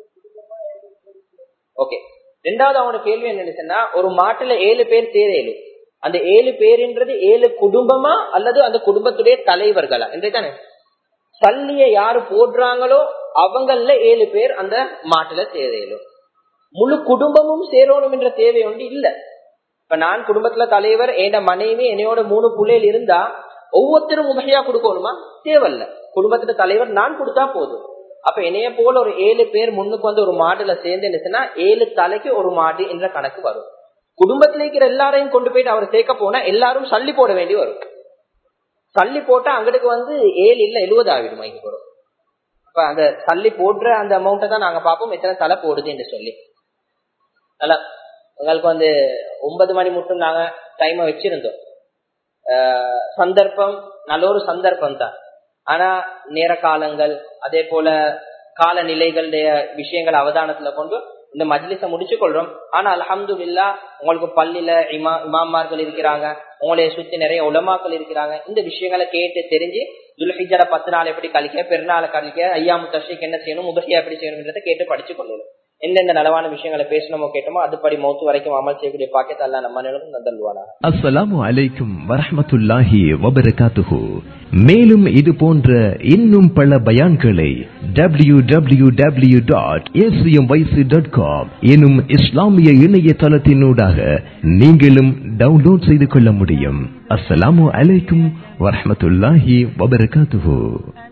ஓகே ரெண்டாவது அவனோட கேள்வி என்ன சொன்னா ஒரு மாட்டுல ஏழு பேர் சேரேழு அந்த ஏழு பேருன்றது ஏழு குடும்பமா அல்லது அந்த குடும்பத்துடைய தலைவர்களா என்றே சல்லிய யாரு போடுறாங்களோ அவங்கள ஏழு பேர் அந்த மாட்டுல சேரேலும் முழு குடும்பமும் சேரணும் என்ற தேவை ஒன்று இல்ல இப்ப நான் குடும்பத்துல தலைவர் என் மனைவி என்னையோட மூணு பிள்ளைகள் இருந்தா ஒவ்வொருத்தரும் உதவியா கொடுக்கணுமா தேவையில்ல குடும்பத்துல தலைவர் நான் கொடுத்தா போதும் அப்ப என்னைய போல ஒரு ஏழு பேர் முன்னுக்கு வந்து ஒரு மாடுல சேர்ந்து என்னச்சுன்னா ஏழு தலைக்கு ஒரு மாடு என்ற கணக்கு வரும் குடும்பத்துல இருக்கிற எல்லாரையும் கொண்டு போயிட்டு அவர் சேர்க்க போனா எல்லாரும் சல்லி போட வேண்டி வரும் சல்லி போட்டா அங்கிட்டு வந்து ஏழு இல்ல எழுபது ஆகிடும் இங்க வரும் அப்ப அந்த சல்லி போடுற அந்த அமௌண்ட்டை தான் நாங்க பார்ப்போம் எத்தனை தலை போடுது என்று சொல்லி நல்லா எங்களுக்கு வந்து ஒன்பது மணி மட்டும் நாங்க டைமை வச்சிருந்தோம் சந்தர்ப்பம் நல்ல ஒரு சந்தர்ப்பம் தான் ஆனா நேர காலங்கள் அதே போல காலநிலைகளுடைய விஷயங்கள் அவதானத்துல கொண்டு இந்த மஜ்லிஸ முடிச்சு கொள்றோம் ஆனா அலமது இல்லா உங்களுக்கு பள்ளியில இமா இமாமார்கள் இருக்கிறாங்க உங்களைய சுத்தி நிறைய உலமாக்கள் இருக்கிறாங்க இந்த விஷயங்களை கேட்டு தெரிஞ்சு துல்ஹிஜர பத்து நாள் எப்படி கழிக்க பெருநாளை கழிக்க ஐயாமு தஷிக்கு என்ன செய்யணும் உதவியா எப்படி செய்யணும்ன்றதை கேட்டு படிச்சு கொள்ளணும் எந்தெந்த நலவான விஷயங்களை பேசணுமோ கேட்டோமோ அதுபடி மௌத்து வரைக்கும் அமல் செய்யக்கூடிய பாக்கியத்தை அல்ல நம்ம நிலவும் நந்தல்வானா அஸ்ஸலாமு அலைக்கும் வரஹமத்துல்லாஹி வபரகாத்துஹு மேலும் இது போன்ற இன்னும் பல பயான்களை W W W dot dot com எனும் இஸ்லாமிய இணையதளத்தினூடாக நீங்களும் டவுன்லோட் செய்து கொள்ள முடியும் அஸ்ஸலாமு அலைக்கும் வரஹமத்துல்லாஹி வபரகாத்துஹு